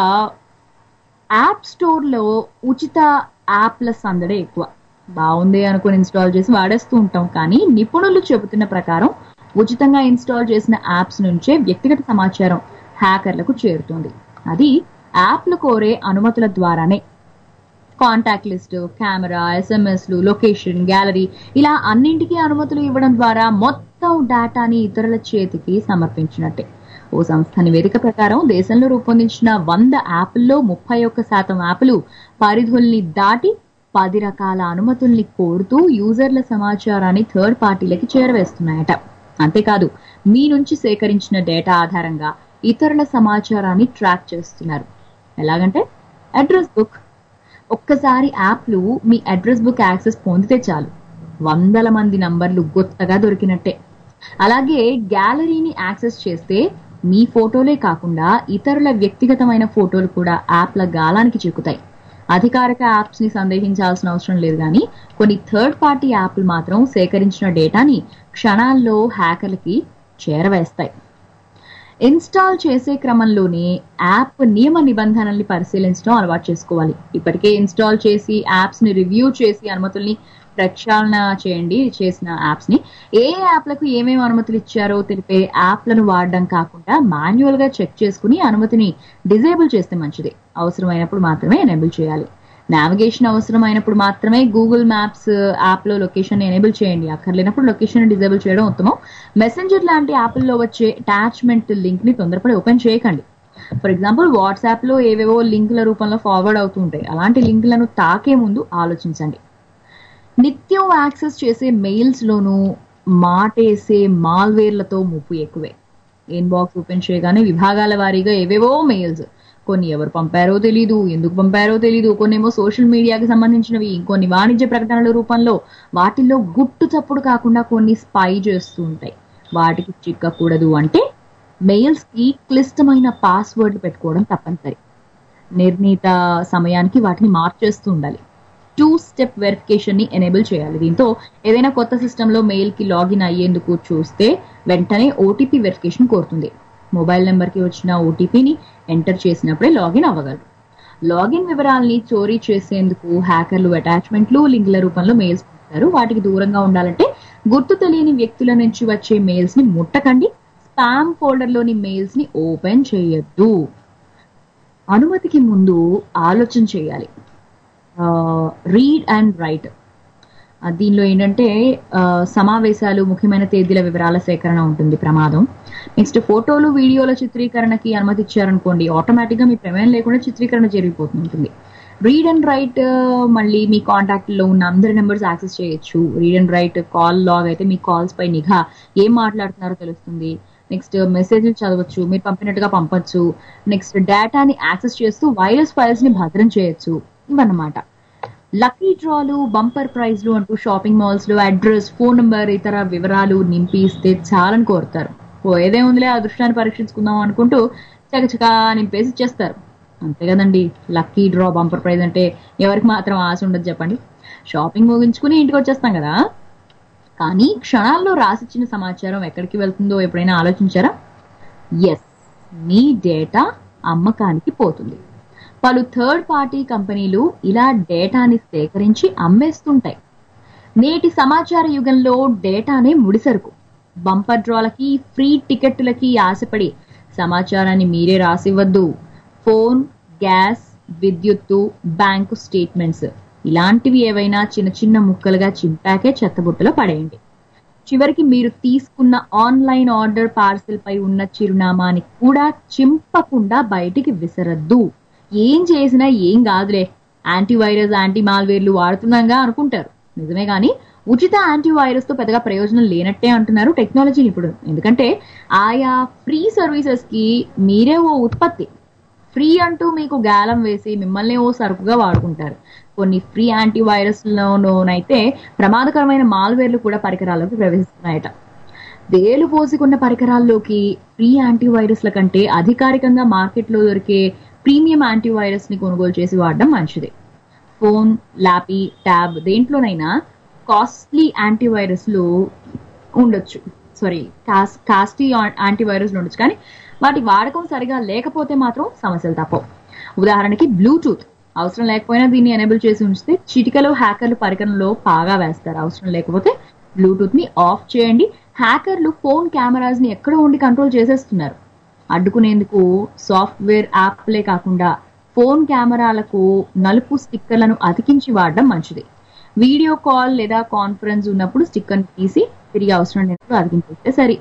యాప్ స్టోర్ లో ఉచిత యాప్ల సందడే ఎక్కువ బాగుంది అనుకుని ఇన్స్టాల్ చేసి వాడేస్తూ ఉంటాం కానీ నిపుణులు చెబుతున్న ప్రకారం ఉచితంగా ఇన్స్టాల్ చేసిన యాప్స్ నుంచే వ్యక్తిగత సమాచారం హ్యాకర్లకు చేరుతుంది అది యాప్లు కోరే అనుమతుల ద్వారానే కాంటాక్ట్ లిస్ట్ కెమెరా ఎస్ఎంఎస్లు లొకేషన్ గ్యాలరీ ఇలా అన్నింటికీ అనుమతులు ఇవ్వడం ద్వారా మొత్తం డేటాని ఇతరుల చేతికి సమర్పించినట్టే ఓ సంస్థ నివేదిక ప్రకారం దేశంలో రూపొందించిన వంద యాప్ల్లో ముప్పై ఒక్క శాతం యాప్లు పరిధుల్ని దాటి పది రకాల అనుమతుల్ని కోరుతూ యూజర్ల సమాచారాన్ని థర్డ్ పార్టీలకి చేరవేస్తున్నాయట అంతేకాదు మీ నుంచి సేకరించిన డేటా ఆధారంగా ఇతరుల సమాచారాన్ని ట్రాక్ చేస్తున్నారు ఎలాగంటే అడ్రస్ బుక్ ఒక్కసారి యాప్లు మీ అడ్రస్ బుక్ యాక్సెస్ పొందితే చాలు వందల మంది నంబర్లు గొత్తగా దొరికినట్టే అలాగే గ్యాలరీని యాక్సెస్ చేస్తే మీ ఫోటోలే కాకుండా ఇతరుల వ్యక్తిగతమైన ఫోటోలు కూడా యాప్ల గాలానికి చిక్కుతాయి అధికారిక యాప్స్ ని సందేహించాల్సిన అవసరం లేదు కానీ కొన్ని థర్డ్ పార్టీ యాప్లు మాత్రం సేకరించిన డేటాని క్షణాల్లో హ్యాకర్లకి చేరవేస్తాయి ఇన్స్టాల్ చేసే క్రమంలోనే యాప్ నియమ నిబంధనల్ని పరిశీలించడం అలవాటు చేసుకోవాలి ఇప్పటికే ఇన్స్టాల్ చేసి యాప్స్ ని రివ్యూ చేసి అనుమతుల్ని ప్రక్షాళన చేయండి చేసిన యాప్స్ ని ఏ యాప్లకు ఏమేమి అనుమతులు ఇచ్చారో తెలిపే యాప్లను వాడడం కాకుండా మాన్యువల్ గా చెక్ చేసుకుని అనుమతిని డిజేబుల్ చేస్తే మంచిది అవసరమైనప్పుడు మాత్రమే ఎనేబుల్ చేయాలి నావిగేషన్ అవసరమైనప్పుడు మాత్రమే గూగుల్ మ్యాప్స్ యాప్ లో లొకేషన్ ఎనేబుల్ చేయండి అక్కర్లేనప్పుడు లొకేషన్ డిజేబుల్ చేయడం ఉత్తమం మెసెంజర్ లాంటి యాప్ల్లో వచ్చే అటాచ్మెంట్ లింక్ ని తొందరపడి ఓపెన్ చేయకండి ఫర్ ఎగ్జాంపుల్ వాట్సాప్ లో ఏవేవో లింకుల రూపంలో ఫార్వర్డ్ అవుతూ ఉంటాయి అలాంటి లింకులను తాకే ముందు ఆలోచించండి నిత్యం యాక్సెస్ చేసే మెయిల్స్ లోనూ మాటేసే మాల్వేర్లతో ముప్పు ఎక్కువే ఇన్బాక్స్ ఓపెన్ చేయగానే విభాగాల వారీగా ఏవేవో మెయిల్స్ కొన్ని ఎవరు పంపారో తెలీదు ఎందుకు పంపారో తెలీదు కొన్ని ఏమో సోషల్ మీడియాకి సంబంధించినవి ఇంకొన్ని వాణిజ్య ప్రకటనల రూపంలో వాటిల్లో గుట్టు చప్పుడు కాకుండా కొన్ని స్పై చేస్తూ ఉంటాయి వాటికి చిక్కకూడదు అంటే మెయిల్స్ కి క్లిష్టమైన పాస్వర్డ్ పెట్టుకోవడం తప్పనిసరి నిర్ణీత సమయానికి వాటిని మార్చేస్తూ ఉండాలి టూ స్టెప్ వెరిఫికేషన్ ని ఎనేబుల్ చేయాలి దీంతో ఏదైనా కొత్త సిస్టమ్ లో మెయిల్ కి లాగిన్ అయ్యేందుకు చూస్తే వెంటనే ఓటీపీ వెరిఫికేషన్ కోరుతుంది మొబైల్ నెంబర్ కి వచ్చిన ఓటీపీని ఎంటర్ చేసినప్పుడే లాగిన్ అవ్వగలరు లాగిన్ వివరాల్ని చోరీ చేసేందుకు హ్యాకర్లు అటాచ్మెంట్లు లింక్ల రూపంలో మెయిల్స్ పంపుతారు వాటికి దూరంగా ఉండాలంటే గుర్తు తెలియని వ్యక్తుల నుంచి వచ్చే మెయిల్స్ ని ముట్టకండి స్పామ్ ఫోల్డర్ లోని మెయిల్స్ ని ఓపెన్ చేయొద్దు అనుమతికి ముందు ఆలోచన చేయాలి రీడ్ అండ్ రైట్ దీనిలో ఏంటంటే ఆ, సమావేశాలు ముఖ్యమైన తేదీల వివరాల సేకరణ ఉంటుంది ప్రమాదం నెక్స్ట్ ఫోటోలు వీడియోల చిత్రీకరణకి అనుమతి ఇచ్చారనుకోండి ఆటోమేటిక్ గా మీ ప్రమేయం లేకుండా చిత్రీకరణ జరిగిపోతుంటుంది రీడ్ అండ్ రైట్ మళ్ళీ మీ కాంటాక్ట్ లో ఉన్న అందరి నెంబర్స్ యాక్సెస్ చేయొచ్చు read and write call log అయితే మీ కాల్స్ పై నిఘా ఏం మాట్లాడుతున్నారో తెలుస్తుంది నెక్స్ట్ మెసేజ్లు చదవచ్చు మీరు పంపినట్టుగా పంపొచ్చు నెక్స్ట్ డేటాని యాక్సెస్ చేస్తూ వైరస్ ఫైల్స్ ని భద్రం చేయొచ్చు ఇవన్నమాట లక్కీ డ్రాలు బంపర్ ప్రైజ్లు అంటూ షాపింగ్ మాల్స్ లో అడ్రస్ ఫోన్ నంబర్ ఇతర వివరాలు నింపి ఇస్తే చాలని కోరుతారు ఓ ఏదే ఉందిలే అదృష్టాన్ని పరీక్షించుకుందాం అనుకుంటూ చకచకా నింపేసి ఇచ్చేస్తారు అంతే కదండి లక్కీ డ్రా బంపర్ ప్రైజ్ అంటే ఎవరికి మాత్రం ఆశ ఉండదు చెప్పండి షాపింగ్ ముగించుకుని ఇంటికి వచ్చేస్తాం కదా కానీ క్షణాల్లో రాసిచ్చిన సమాచారం ఎక్కడికి వెళ్తుందో ఎప్పుడైనా ఆలోచించారా ఎస్ మీ డేటా అమ్మకానికి పోతుంది పలు థర్డ్ పార్టీ కంపెనీలు ఇలా డేటాని సేకరించి అమ్మేస్తుంటాయి నేటి సమాచార యుగంలో డేటానే ముడిసరుకు బంపర్ డ్రాలకి ఫ్రీ టికెట్టులకి ఆశపడి సమాచారాన్ని మీరే రాసివ్వద్దు ఫోన్ గ్యాస్ విద్యుత్తు బ్యాంకు స్టేట్మెంట్స్ ఇలాంటివి ఏవైనా చిన్న చిన్న ముక్కలుగా చింపాకే చెత్తబుట్టలో పడేయండి చివరికి మీరు తీసుకున్న ఆన్లైన్ ఆర్డర్ పార్సిల్ పై ఉన్న చిరునామాని కూడా చింపకుండా బయటికి విసరద్దు ఏం చేసినా ఏం కాదులే యాంటీవైరస్ యాంటీ మాల్వేర్లు వాడుతున్నాగా అనుకుంటారు నిజమే కానీ ఉచిత యాంటీవైరస్ తో పెద్దగా ప్రయోజనం లేనట్టే అంటున్నారు టెక్నాలజీ ఇప్పుడు ఎందుకంటే ఆయా ఫ్రీ సర్వీసెస్ కి మీరే ఓ ఉత్పత్తి ఫ్రీ అంటూ మీకు గాలం వేసి మిమ్మల్ని ఓ సరుకుగా వాడుకుంటారు కొన్ని ఫ్రీ యాంటీవైరస్ లోనైతే ప్రమాదకరమైన మాల్వేర్లు కూడా పరికరాలకు ప్రవేశిస్తున్నాయట వేలు పోసుకున్న పరికరాల్లోకి ఫ్రీ యాంటీవైరస్ల కంటే అధికారికంగా మార్కెట్లో దొరికే ప్రీమియం యాంటీవైరస్ ని కొనుగోలు చేసి వాడడం మంచిది ఫోన్ ల్యాపీ ట్యాబ్ దేంట్లోనైనా కాస్ట్లీ యాంటీవైరస్లు ఉండొచ్చు సారీ కాస్ కాస్టీ యాంటీవైరస్లు ఉండొచ్చు కానీ వాటి వాడకం సరిగా లేకపోతే మాత్రం సమస్యలు తప్పవు ఉదాహరణకి బ్లూటూత్ అవసరం లేకపోయినా దీన్ని ఎనేబుల్ చేసి ఉంచితే చిటికలో హ్యాకర్లు పరికరంలో పాగా వేస్తారు అవసరం లేకపోతే బ్లూటూత్ ని ఆఫ్ చేయండి హ్యాకర్లు ఫోన్ కెమెరాస్ ని ఎక్కడో ఉండి కంట్రోల్ చేసేస్తున్నారు అడ్డుకునేందుకు సాఫ్ట్వేర్ యాప్లే కాకుండా ఫోన్ కెమెరాలకు నలుపు స్టిక్కర్లను అతికించి వాడడం మంచిది వీడియో కాల్ లేదా కాన్ఫరెన్స్ ఉన్నప్పుడు స్టిక్కర్ తీసి తిరిగి అవసరం లేనప్పుడు అతికించేస్తే సరి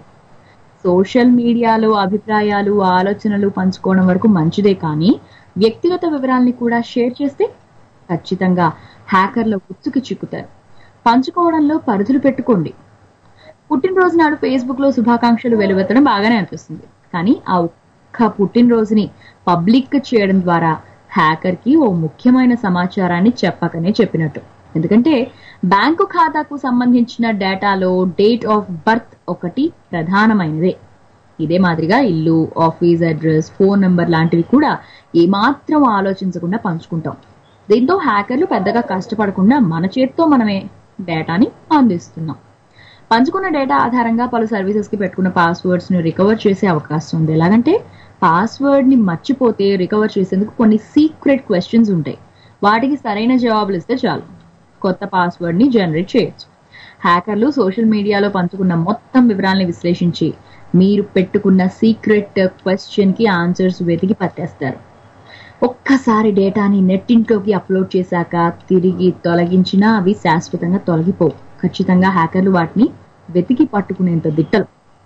సోషల్ మీడియాలో అభిప్రాయాలు ఆలోచనలు పంచుకోవడం వరకు మంచిదే కానీ వ్యక్తిగత వివరాల్ని కూడా షేర్ చేస్తే ఖచ్చితంగా హ్యాకర్ల గుర్తుకి చిక్కుతారు పంచుకోవడంలో పరిధులు పెట్టుకోండి పుట్టినరోజు నాడు ఫేస్బుక్ లో శుభాకాంక్షలు వెలువెత్తడం బాగానే అనిపిస్తుంది కానీ ఆ ఒక్క పుట్టినరోజుని పబ్లిక్ చేయడం ద్వారా హ్యాకర్ కి ఓ ముఖ్యమైన సమాచారాన్ని చెప్పకనే చెప్పినట్టు ఎందుకంటే బ్యాంకు ఖాతాకు సంబంధించిన డేటాలో డేట్ ఆఫ్ బర్త్ ఒకటి ప్రధానమైనదే ఇదే మాదిరిగా ఇల్లు ఆఫీస్ అడ్రస్ ఫోన్ నంబర్ లాంటివి కూడా ఏమాత్రం ఆలోచించకుండా పంచుకుంటాం దీంతో హ్యాకర్లు పెద్దగా కష్టపడకుండా మన చేత్తో మనమే డేటాని అందిస్తున్నాం పంచుకున్న డేటా ఆధారంగా పలు సర్వీసెస్ కి పెట్టుకున్న పాస్వర్డ్స్ ను రికవర్ చేసే అవకాశం ఉంది ఎలాగంటే పాస్వర్డ్ ని మర్చిపోతే రికవర్ చేసేందుకు కొన్ని సీక్రెట్ క్వశ్చన్స్ ఉంటాయి వాటికి సరైన జవాబులు ఇస్తే చాలు కొత్త పాస్వర్డ్ ని జనరేట్ చేయొచ్చు హ్యాకర్లు సోషల్ మీడియాలో పంచుకున్న మొత్తం వివరాల్ని విశ్లేషించి మీరు పెట్టుకున్న సీక్రెట్ క్వశ్చన్ కి ఆన్సర్స్ వెతికి పట్టేస్తారు ఒక్కసారి డేటాని నెట్టింట్లోకి అప్లోడ్ చేశాక తిరిగి తొలగించినా అవి శాశ్వతంగా తొలగిపోవు ఖచ్చితంగా హ్యాకర్లు వాటిని వెతికి పట్టుకునేంత దిట్టలు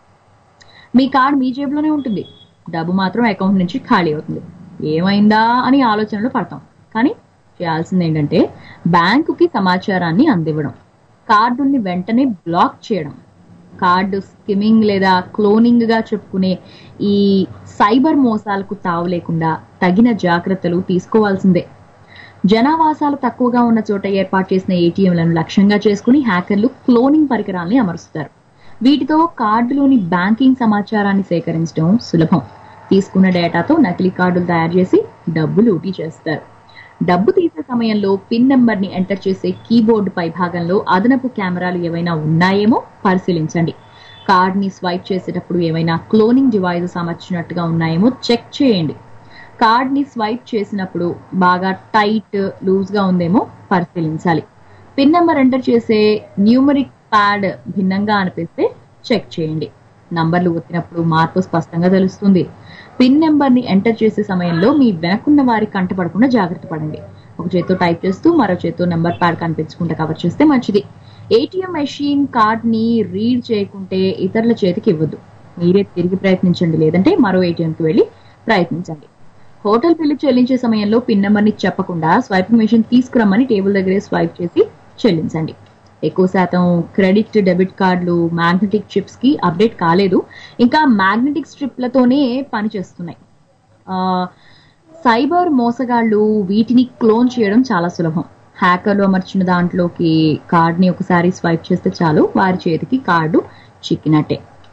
మీ కార్డ్ మీ జేబులోనే ఉంటుంది డబ్బు మాత్రం అకౌంట్ నుంచి ఖాళీ అవుతుంది ఏమైందా అని ఆలోచనలో పడతాం కానీ చేయాల్సింది ఏంటంటే బ్యాంకుకి సమాచారాన్ని అందివ్వడం కార్డుని వెంటనే బ్లాక్ చేయడం కార్డు స్కిమ్మింగ్ లేదా క్లోనింగ్ గా చెప్పుకునే ఈ సైబర్ మోసాలకు తావు లేకుండా తగిన జాగ్రత్తలు తీసుకోవాల్సిందే జనావాసాలు తక్కువగా ఉన్న చోట ఏర్పాటు చేసిన ఏటీఎంలను లక్ష్యంగా చేసుకుని హ్యాకర్లు క్లోనింగ్ పరికరాల్ని అమరుస్తారు వీటితో కార్డులోని బ్యాంకింగ్ సమాచారాన్ని సేకరించడం సులభం తీసుకున్న డేటాతో నకిలీ కార్డులు తయారు చేసి డబ్బు లూటీ చేస్తారు డబ్బు తీసే సమయంలో పిన్ నెంబర్ ని ఎంటర్ చేసే కీబోర్డు పై భాగంలో అదనపు కెమెరాలు ఏవైనా ఉన్నాయేమో పరిశీలించండి కార్డ్ ని స్వైప్ చేసేటప్పుడు ఏవైనా క్లోనింగ్ డివైజెస్ అమర్చినట్టుగా ఉన్నాయేమో చెక్ చేయండి కార్డ్ ని స్వైప్ చేసినప్పుడు బాగా టైట్ లూజ్ గా ఉందేమో పరిశీలించాలి పిన్ నెంబర్ ఎంటర్ చేసే న్యూమరిక్ ప్యాడ్ భిన్నంగా అనిపిస్తే చెక్ చేయండి నంబర్లు ఒత్తినప్పుడు మార్పు స్పష్టంగా తెలుస్తుంది పిన్ నెంబర్ ని ఎంటర్ చేసే సమయంలో మీ వెనకున్న వారి కంటపడకుండా జాగ్రత్త పడండి ఒక చేత్తో టైప్ చేస్తూ మరో చేత్తో నెంబర్ ప్యాడ్ కనిపించకుండా కవర్ చేస్తే మంచిది ఏటీఎం మెషిన్ కార్డ్ ని రీడ్ చేయకుంటే ఇతరుల చేతికి ఇవ్వద్దు మీరే తిరిగి ప్రయత్నించండి లేదంటే మరో ఏటీఎం కి వెళ్ళి ప్రయత్నించండి హోటల్ బిల్లు చెల్లించే సమయంలో పిన్ నెంబర్ ని చెప్పకుండా స్వైపింగ్ మెషిన్ తీసుకురమ్మని టేబుల్ దగ్గరే స్వైప్ చేసి చెల్లించండి ఎక్కువ శాతం క్రెడిట్ డెబిట్ కార్డులు మ్యాగ్నెటిక్ చిప్స్ కి అప్డేట్ కాలేదు ఇంకా మ్యాగ్నెటిక్ స్ట్రిప్లతోనే పనిచేస్తున్నాయి ఆ, సైబర్ మోసగాళ్ళు వీటిని క్లోన్ చేయడం చాలా సులభం హ్యాకర్లు అమర్చిన దాంట్లోకి కార్డ్ ని ఒకసారి స్వైప్ చేస్తే చాలు వారి చేతికి కార్డు చిక్కినట్టే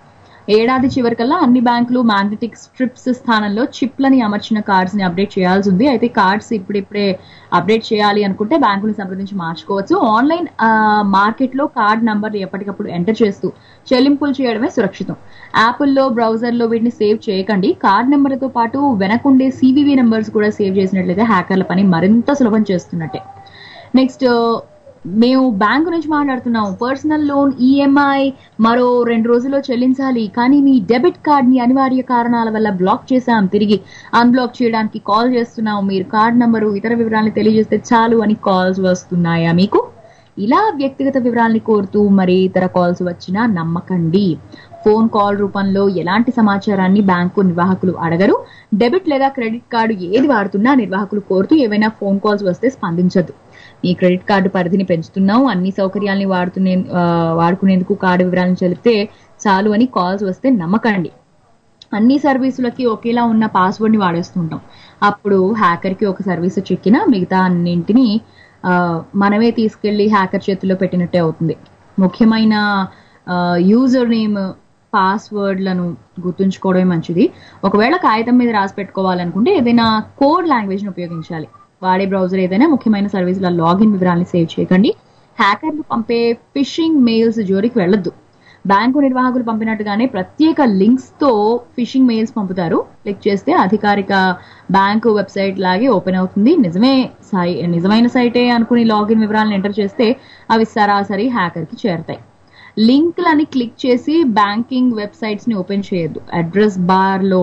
ఏడాది చివరికల్లా అన్ని బ్యాంకులు మ్యాగ్నెటిక్ స్ట్రిప్స్ స్థానంలో చిప్లని అమర్చిన కార్డ్స్ ని అప్డేట్ చేయాల్సి ఉంది అయితే కార్డ్స్ ఇప్పుడిప్పుడే అప్డేట్ చేయాలి అనుకుంటే బ్యాంకుని సంప్రదించి మార్చుకోవచ్చు ఆన్లైన్ మార్కెట్ లో కార్డ్ నంబర్ ఎప్పటికప్పుడు ఎంటర్ చేస్తూ చెల్లింపులు చేయడమే సురక్షితం యాపిల్లో బ్రౌజర్లో వీటిని సేవ్ చేయకండి కార్డ్ నెంబర్తో పాటు వెనకుండే సివివి నెంబర్స్ కూడా సేవ్ చేసినట్లయితే హ్యాకర్ల పని మరింత సులభం చేస్తున్నట్టే నెక్స్ట్ మేము బ్యాంకు నుంచి మాట్లాడుతున్నాం పర్సనల్ లోన్ ఈఎంఐ మరో రెండు రోజుల్లో చెల్లించాలి కానీ మీ డెబిట్ కార్డ్ ని అనివార్య కారణాల వల్ల బ్లాక్ చేశాం తిరిగి అన్బ్లాక్ చేయడానికి కాల్ చేస్తున్నాం మీరు కార్డ్ నంబరు ఇతర వివరాలను తెలియజేస్తే చాలు అని కాల్స్ వస్తున్నాయా మీకు ఇలా వ్యక్తిగత వివరాల్ని కోరుతూ మరి ఇతర కాల్స్ వచ్చినా నమ్మకండి ఫోన్ కాల్ రూపంలో ఎలాంటి సమాచారాన్ని బ్యాంకు నిర్వాహకులు అడగరు డెబిట్ లేదా క్రెడిట్ కార్డు ఏది వాడుతున్నా నిర్వాహకులు కోరుతూ ఏవైనా ఫోన్ కాల్స్ వస్తే స్పందించదు మీ క్రెడిట్ కార్డు పరిధిని పెంచుతున్నాం అన్ని సౌకర్యాల్ని వాడుతునే ఆ, వాడుకునేందుకు కార్డు వివరాలను చెలిపితే చాలు అని కాల్స్ వస్తే నమ్మకండి అన్ని సర్వీసులకి ఒకేలా ఉన్న పాస్వర్డ్ ని వాడేస్తుంటాం అప్పుడు హ్యాకర్ కి ఒక సర్వీస్ చిక్కినా మిగతా అన్నింటినీ ఆ, మనమే తీసుకెళ్లి హ్యాకర్ చేతిలో పెట్టినట్టే అవుతుంది ముఖ్యమైన యూజర్ నేమ్ పాస్వర్డ్లను గుర్తుంచుకోవడమే మంచిది ఒకవేళ కాగితం మీద రాసి పెట్టుకోవాలనుకుంటే ఏదైనా కోడ్ లాంగ్వేజ్ ని ఉపయోగించాలి వాడే బ్రౌజర్ ఏదైనా ముఖ్యమైన సర్వీసుల లాగిన్ వివరాలని సేవ్ చేయకండి హ్యాకర్లు పంపే ఫిషింగ్ మెయిల్స్ జోలికి వెళ్ళొద్దు బ్యాంకు నిర్వాహకులు పంపినట్టుగానే ప్రత్యేక లింక్స్ తో ఫిషింగ్ మెయిల్స్ పంపుతారు క్లిక్ చేస్తే అధికారిక బ్యాంకు వెబ్సైట్ లాగే ఓపెన్ అవుతుంది నిజమే సై నిజమైన సైటే అనుకుని లాగిన్ వివరాలను ఎంటర్ చేస్తే అవి సరాసరి హ్యాకర్ కి చేరతాయి లింక్లని క్లిక్ చేసి బ్యాంకింగ్ వెబ్సైట్స్ ని ఓపెన్ చేయొద్దు అడ్రస్ బార్ లో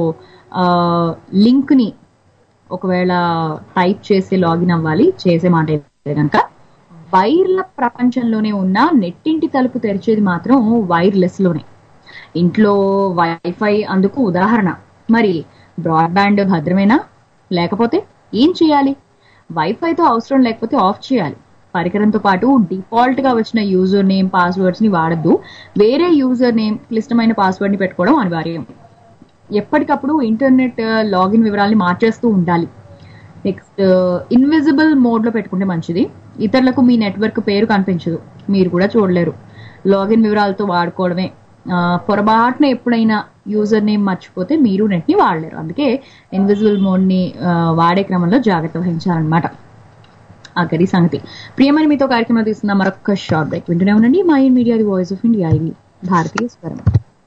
లింక్ ని ఒకవేళ టైప్ చేసి లాగిన్ అవ్వాలి చేసే మాట అయితే కనుక వైర్ల ప్రపంచంలోనే ఉన్న నెట్టింటి తలుపు తెరిచేది మాత్రం వైర్లెస్ లోనే ఇంట్లో వైఫై అందుకు ఉదాహరణ మరి బ్రాడ్బ్యాండ్ భద్రమేనా లేకపోతే ఏం చేయాలి వైఫైతో అవసరం లేకపోతే ఆఫ్ చేయాలి పరికరంతో పాటు డిఫాల్ట్ గా వచ్చిన యూజర్ నేమ్ పాస్వర్డ్స్ ని వాడద్దు వేరే యూజర్ నేమ్ క్లిష్టమైన పాస్వర్డ్ ని పెట్టుకోవడం అనివార్యం ఎప్పటికప్పుడు ఇంటర్నెట్ లాగిన్ వివరాల్ని మార్చేస్తూ ఉండాలి నెక్స్ట్ ఇన్విజిబుల్ మోడ్ లో పెట్టుకుంటే మంచిది ఇతరులకు మీ నెట్వర్క్ పేరు కనిపించదు మీరు కూడా చూడలేరు లాగిన్ వివరాలతో వాడుకోవడమే ఆ, పొరపాటున ఎప్పుడైనా యూజర్ నేమ్ మర్చిపోతే మీరు నెట్ ని వాడలేరు అందుకే ఇన్విజిబుల్ మోడ్ ని ఆ, వాడే క్రమంలో జాగ్రత్త వహించాలన్నమాట ఆ గది సంగతి ప్రియమైన మీతో కార్యక్రమం తీస్తున్న మరొక షార్ట్ బ్రేక్ వింటూనే ఉండండి my media the voice of India ఇది భారతీయ స్వరం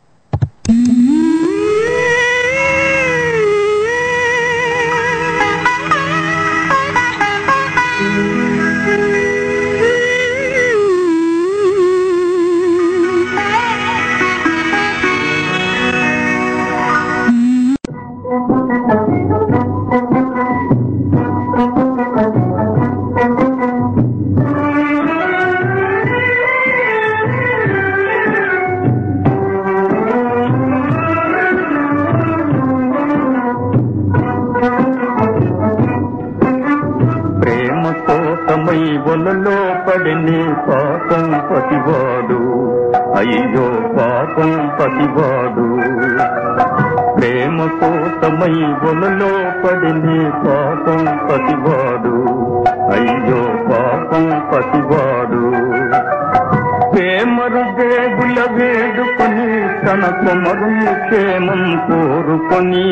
ప్రేమ కోసమై ఒలలో పడిని పాపం పతివాడు అయ్యో పాపం పతివాడు ప్రేమ కోసమై ఒలలో పడిని పాపం పతివాడు అయ్యో పాపం పతివాడు ప్రేమరు దేవుల వేడుకొని తన కుమరు క్షేమం కోరుకొని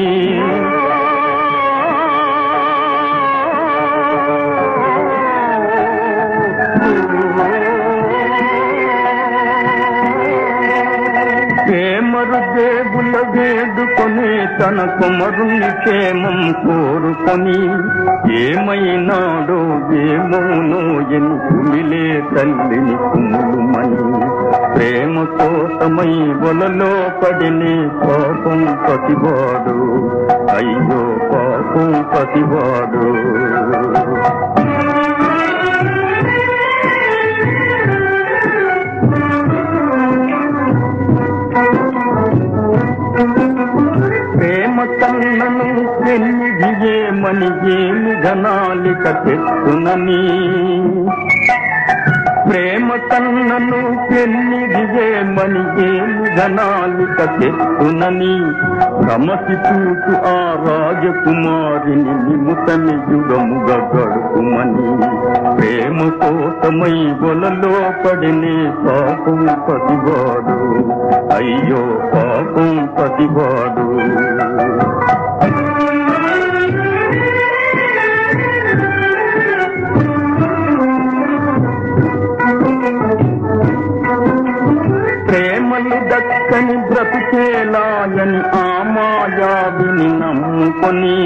ప్రేమరు దేవుల వేడుకొని తన కుమరుని క్షేమం కోరుకొని ఏమైనాడో ఏమోనో ఎని కుమిలే తల్లిని కుములుమని ప్రేమ కోసమై వలలో పడిని పాపం పతివాడు అయ్యో పాపం పతివాడు ప్రేమ కన్నను పెన్నిదియేమని ఏమి ఘనాలిక తెచ్చునని ప్రేమ కన్నను పెన్నిదియేమని ఏమి ఘనాలిక తెచ్చునని రమసి చూచు ఆ రాజకుమారిని నిముతని యుగముగా గడుపుమని ప్రేమ కోసమై గొలలో పడినే పాపం పతివాడు అయ్యో పాపం పాపం పతివాడు ప్రేమలు దక్కని బ్రతుకేలాయని ఆ మాయావిని నమ్ముకొని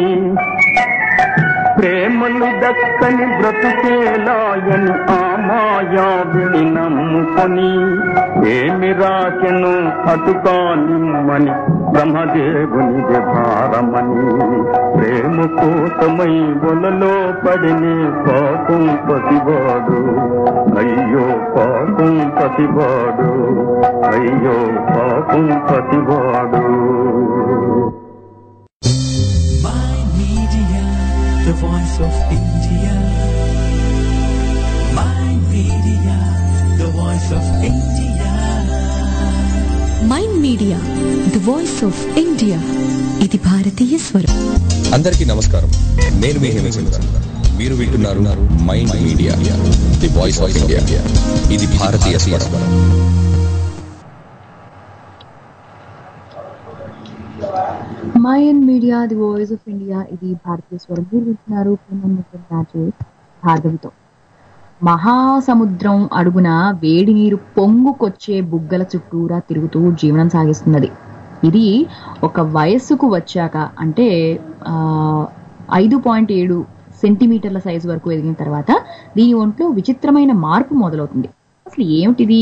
ప్రేమలు దక్కని బ్రతుకేలాయని ఆ మాయావిని నమ్ముకొని ఏమి రాకెను అటుకానిమ్మని బ్రహ్మదేవుని భారమని ప్రేమ కోసమై వలలో పడిని పాపం పతివాడు అయ్యో పాపం పతివాడు అయ్యో పాపం పతివాడు the voice of India. My media, the voice of India. Mind media the voice of India ఇది భారతీయ స్వరం అందరికీ నమస్కారం నేను మీ హేమచంద్ర మీరు వింటున్నారు mind media the voice of India ఇది భారతీయ స్వరం mind media the voice of India ఇది భారతీయ స్వరం మీరు వింటున్నారు రాజు భార్గవితో మహాసముద్రం అడుగున వేడి నీరు పొంగుకొచ్చే బుగ్గల చుట్టూరా తిరుగుతూ జీవనం సాగిస్తున్నది ఇది ఒక వయస్సుకు వచ్చాక అంటే ఆ, ఐదు పాయింట్ ఏడు సెంటీమీటర్ల సైజు వరకు ఎదిగిన తర్వాత దీని ఒంట్లో విచిత్రమైన మార్పు మొదలవుతుంది అసలు ఏమిటిది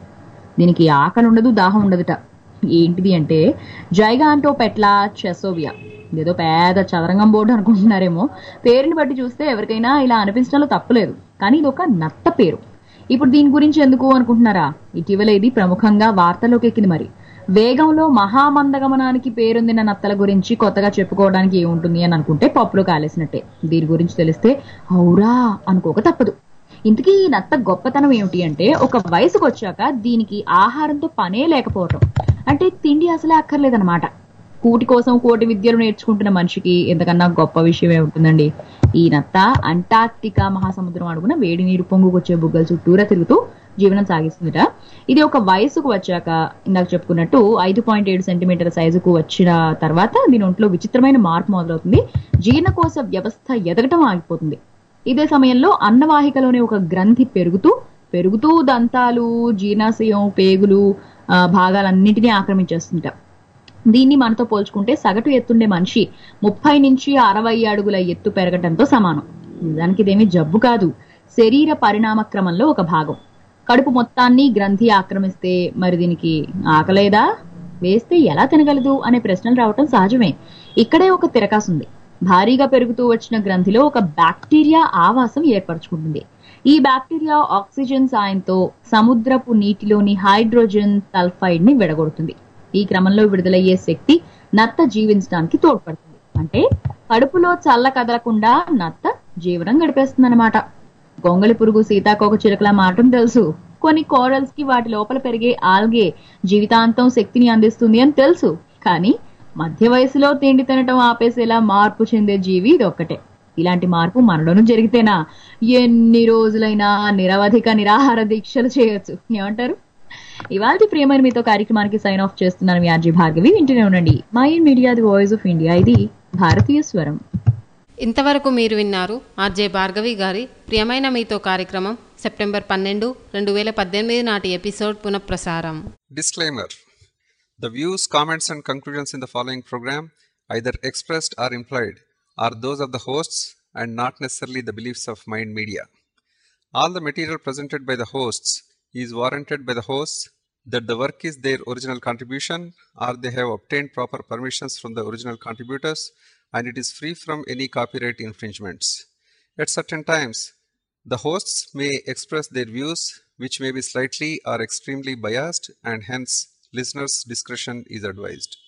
దీనికి ఆకలి ఉండదు దాహం ఉండదుట ఏంటిది అంటే జైగాంటో పెట్ల చెసోవియా ఏదో పెద్ద చదరంగం బోర్డు అనుకుంటున్నారేమో పేరుని బట్టి చూస్తే ఎవరికైనా ఇలా అనిపించడంలో తప్పులేదు కానీ ఇది ఒక నత్త పేరు ఇప్పుడు దీని గురించి ఎందుకు అనుకుంటున్నారా ఇటీవల ఇది ప్రముఖంగా వార్తల్లోకి ఎక్కింది మరి వేగంలో మహామందగమనానికి పేరొందిన నత్తల గురించి కొత్తగా చెప్పుకోవడానికి ఏముంటుంది అని అనుకుంటే పప్పులో కాలేసినట్టే దీని గురించి తెలిస్తే అవురా అనుకోక తప్పదు ఇంతకీ ఈ నత్త గొప్పతనం ఏమిటి అంటే ఒక వయసుకు వచ్చాక దీనికి ఆహారంతో పనే లేకపోవటం అంటే తిండి అసలే అక్కర్లేదన్నమాట కూటి కోసం కోటి విద్యలు నేర్చుకుంటున్న మనిషికి ఎంతకన్నా గొప్ప విషయం ఏముంటుందండి ఈ నత్త అంటార్క్టికా మహాసముద్రం అడుగున వేడి నీరు పొంగుకొచ్చే బుగ్గల చుట్టూరా తిరుగుతూ జీవనం సాగిస్తుందిట ఇది ఒక వయసుకు వచ్చాక ఇందాక చెప్పుకున్నట్టు ఐదు పాయింట్ ఏడు సెంటీమీటర్ల సైజుకు వచ్చిన తర్వాత దీని ఒంట్లో విచిత్రమైన మార్పు మొదలవుతుంది జీర్ణకోశ వ్యవస్థ ఎదగటం ఆగిపోతుంది ఇదే సమయంలో అన్నవాహికలోని ఒక గ్రంథి పెరుగుతూ పెరుగుతూ దంతాలు జీర్ణాశయం పేగులు ఆ, భాగాలన్నింటినీ ఆక్రమించేస్తుంట దీన్ని మనతో పోల్చుకుంటే సగటు ఎత్తుండే మనిషి ముప్పై నుంచి అరవై అడుగుల ఎత్తు పెరగటంతో సమానం నిజానికి ఇదేమీ జబ్బు కాదు శరీర పరిణామ క్రమంలో ఒక భాగం కడుపు మొత్తాన్ని గ్రంథి ఆక్రమిస్తే మరి దీనికి ఆకలేదా వేస్తే ఎలా తినగలదు అనే ప్రశ్నలు రావటం సహజమే ఇక్కడే ఒక తిరకాసుంది భారీగా పెరుగుతూ వచ్చిన గ్రంథిలో ఒక బ్యాక్టీరియా ఆవాసం ఏర్పరచుకుంటుంది ఈ బ్యాక్టీరియా ఆక్సిజన్ సాయంతో సముద్రపు నీటిలోని హైడ్రోజన్ సల్ఫైడ్ ని విడగొడుతుంది ఈ క్రమంలో విడుదలయ్యే శక్తి నత్త జీవించడానికి తోడ్పడుతుంది అంటే కడుపులో చల్ల కదలకుండా నత్త జీవనం గడిపేస్తుందన్నమాట గొంగళి పురుగు సీతాకోక చిలుకలా మారటం తెలుసు కొన్ని కోరల్స్ కి వాటి లోపల పెరిగే ఆల్గే జీవితాంతం శక్తిని అందిస్తుంది అని తెలుసు కానీ మధ్య వయసులో తిండి తినటం ఆపేసేలా మార్పు చెందే జీవి ఇది ఒక్కటే ఇలాంటి మార్పు మనలోనూ జరిగితేనా ఎన్ని రోజులైనా నిరవధిక నిరాహార దీక్షలు చేయొచ్చు ఏమంటారు ఇవాళ ప్రియమైన మీతో కార్యక్రమానికి సైన్ ఆఫ్ చేస్తున్నాను మీ ఆర్జీ భార్గవి వింటూనే ఉండండి my media the voice of India ఇది భారతీయ స్వరం ఇంతవరకు మీరు విన్నారు ఆర్జే భార్గవి గారి ప్రియమైన మీతో కార్యక్రమం సెప్టెంబర్ పన్నెండు రెండు వేల పద్దెనిమిది నాటి ఎపిసోడ్ పునఃప్రసారం Disclaimer The views, comments, and conclusions in the following program, either expressed or implied, are those of the hosts and not necessarily the beliefs of Mind Media. All the material presented by the hosts is warranted by the hosts that the work is their original contribution or they have obtained proper permissions from the original contributors and it is free from any copyright infringements. At certain times, the hosts may express their views, which may be slightly or extremely biased, and hence listeners' discretion is advised.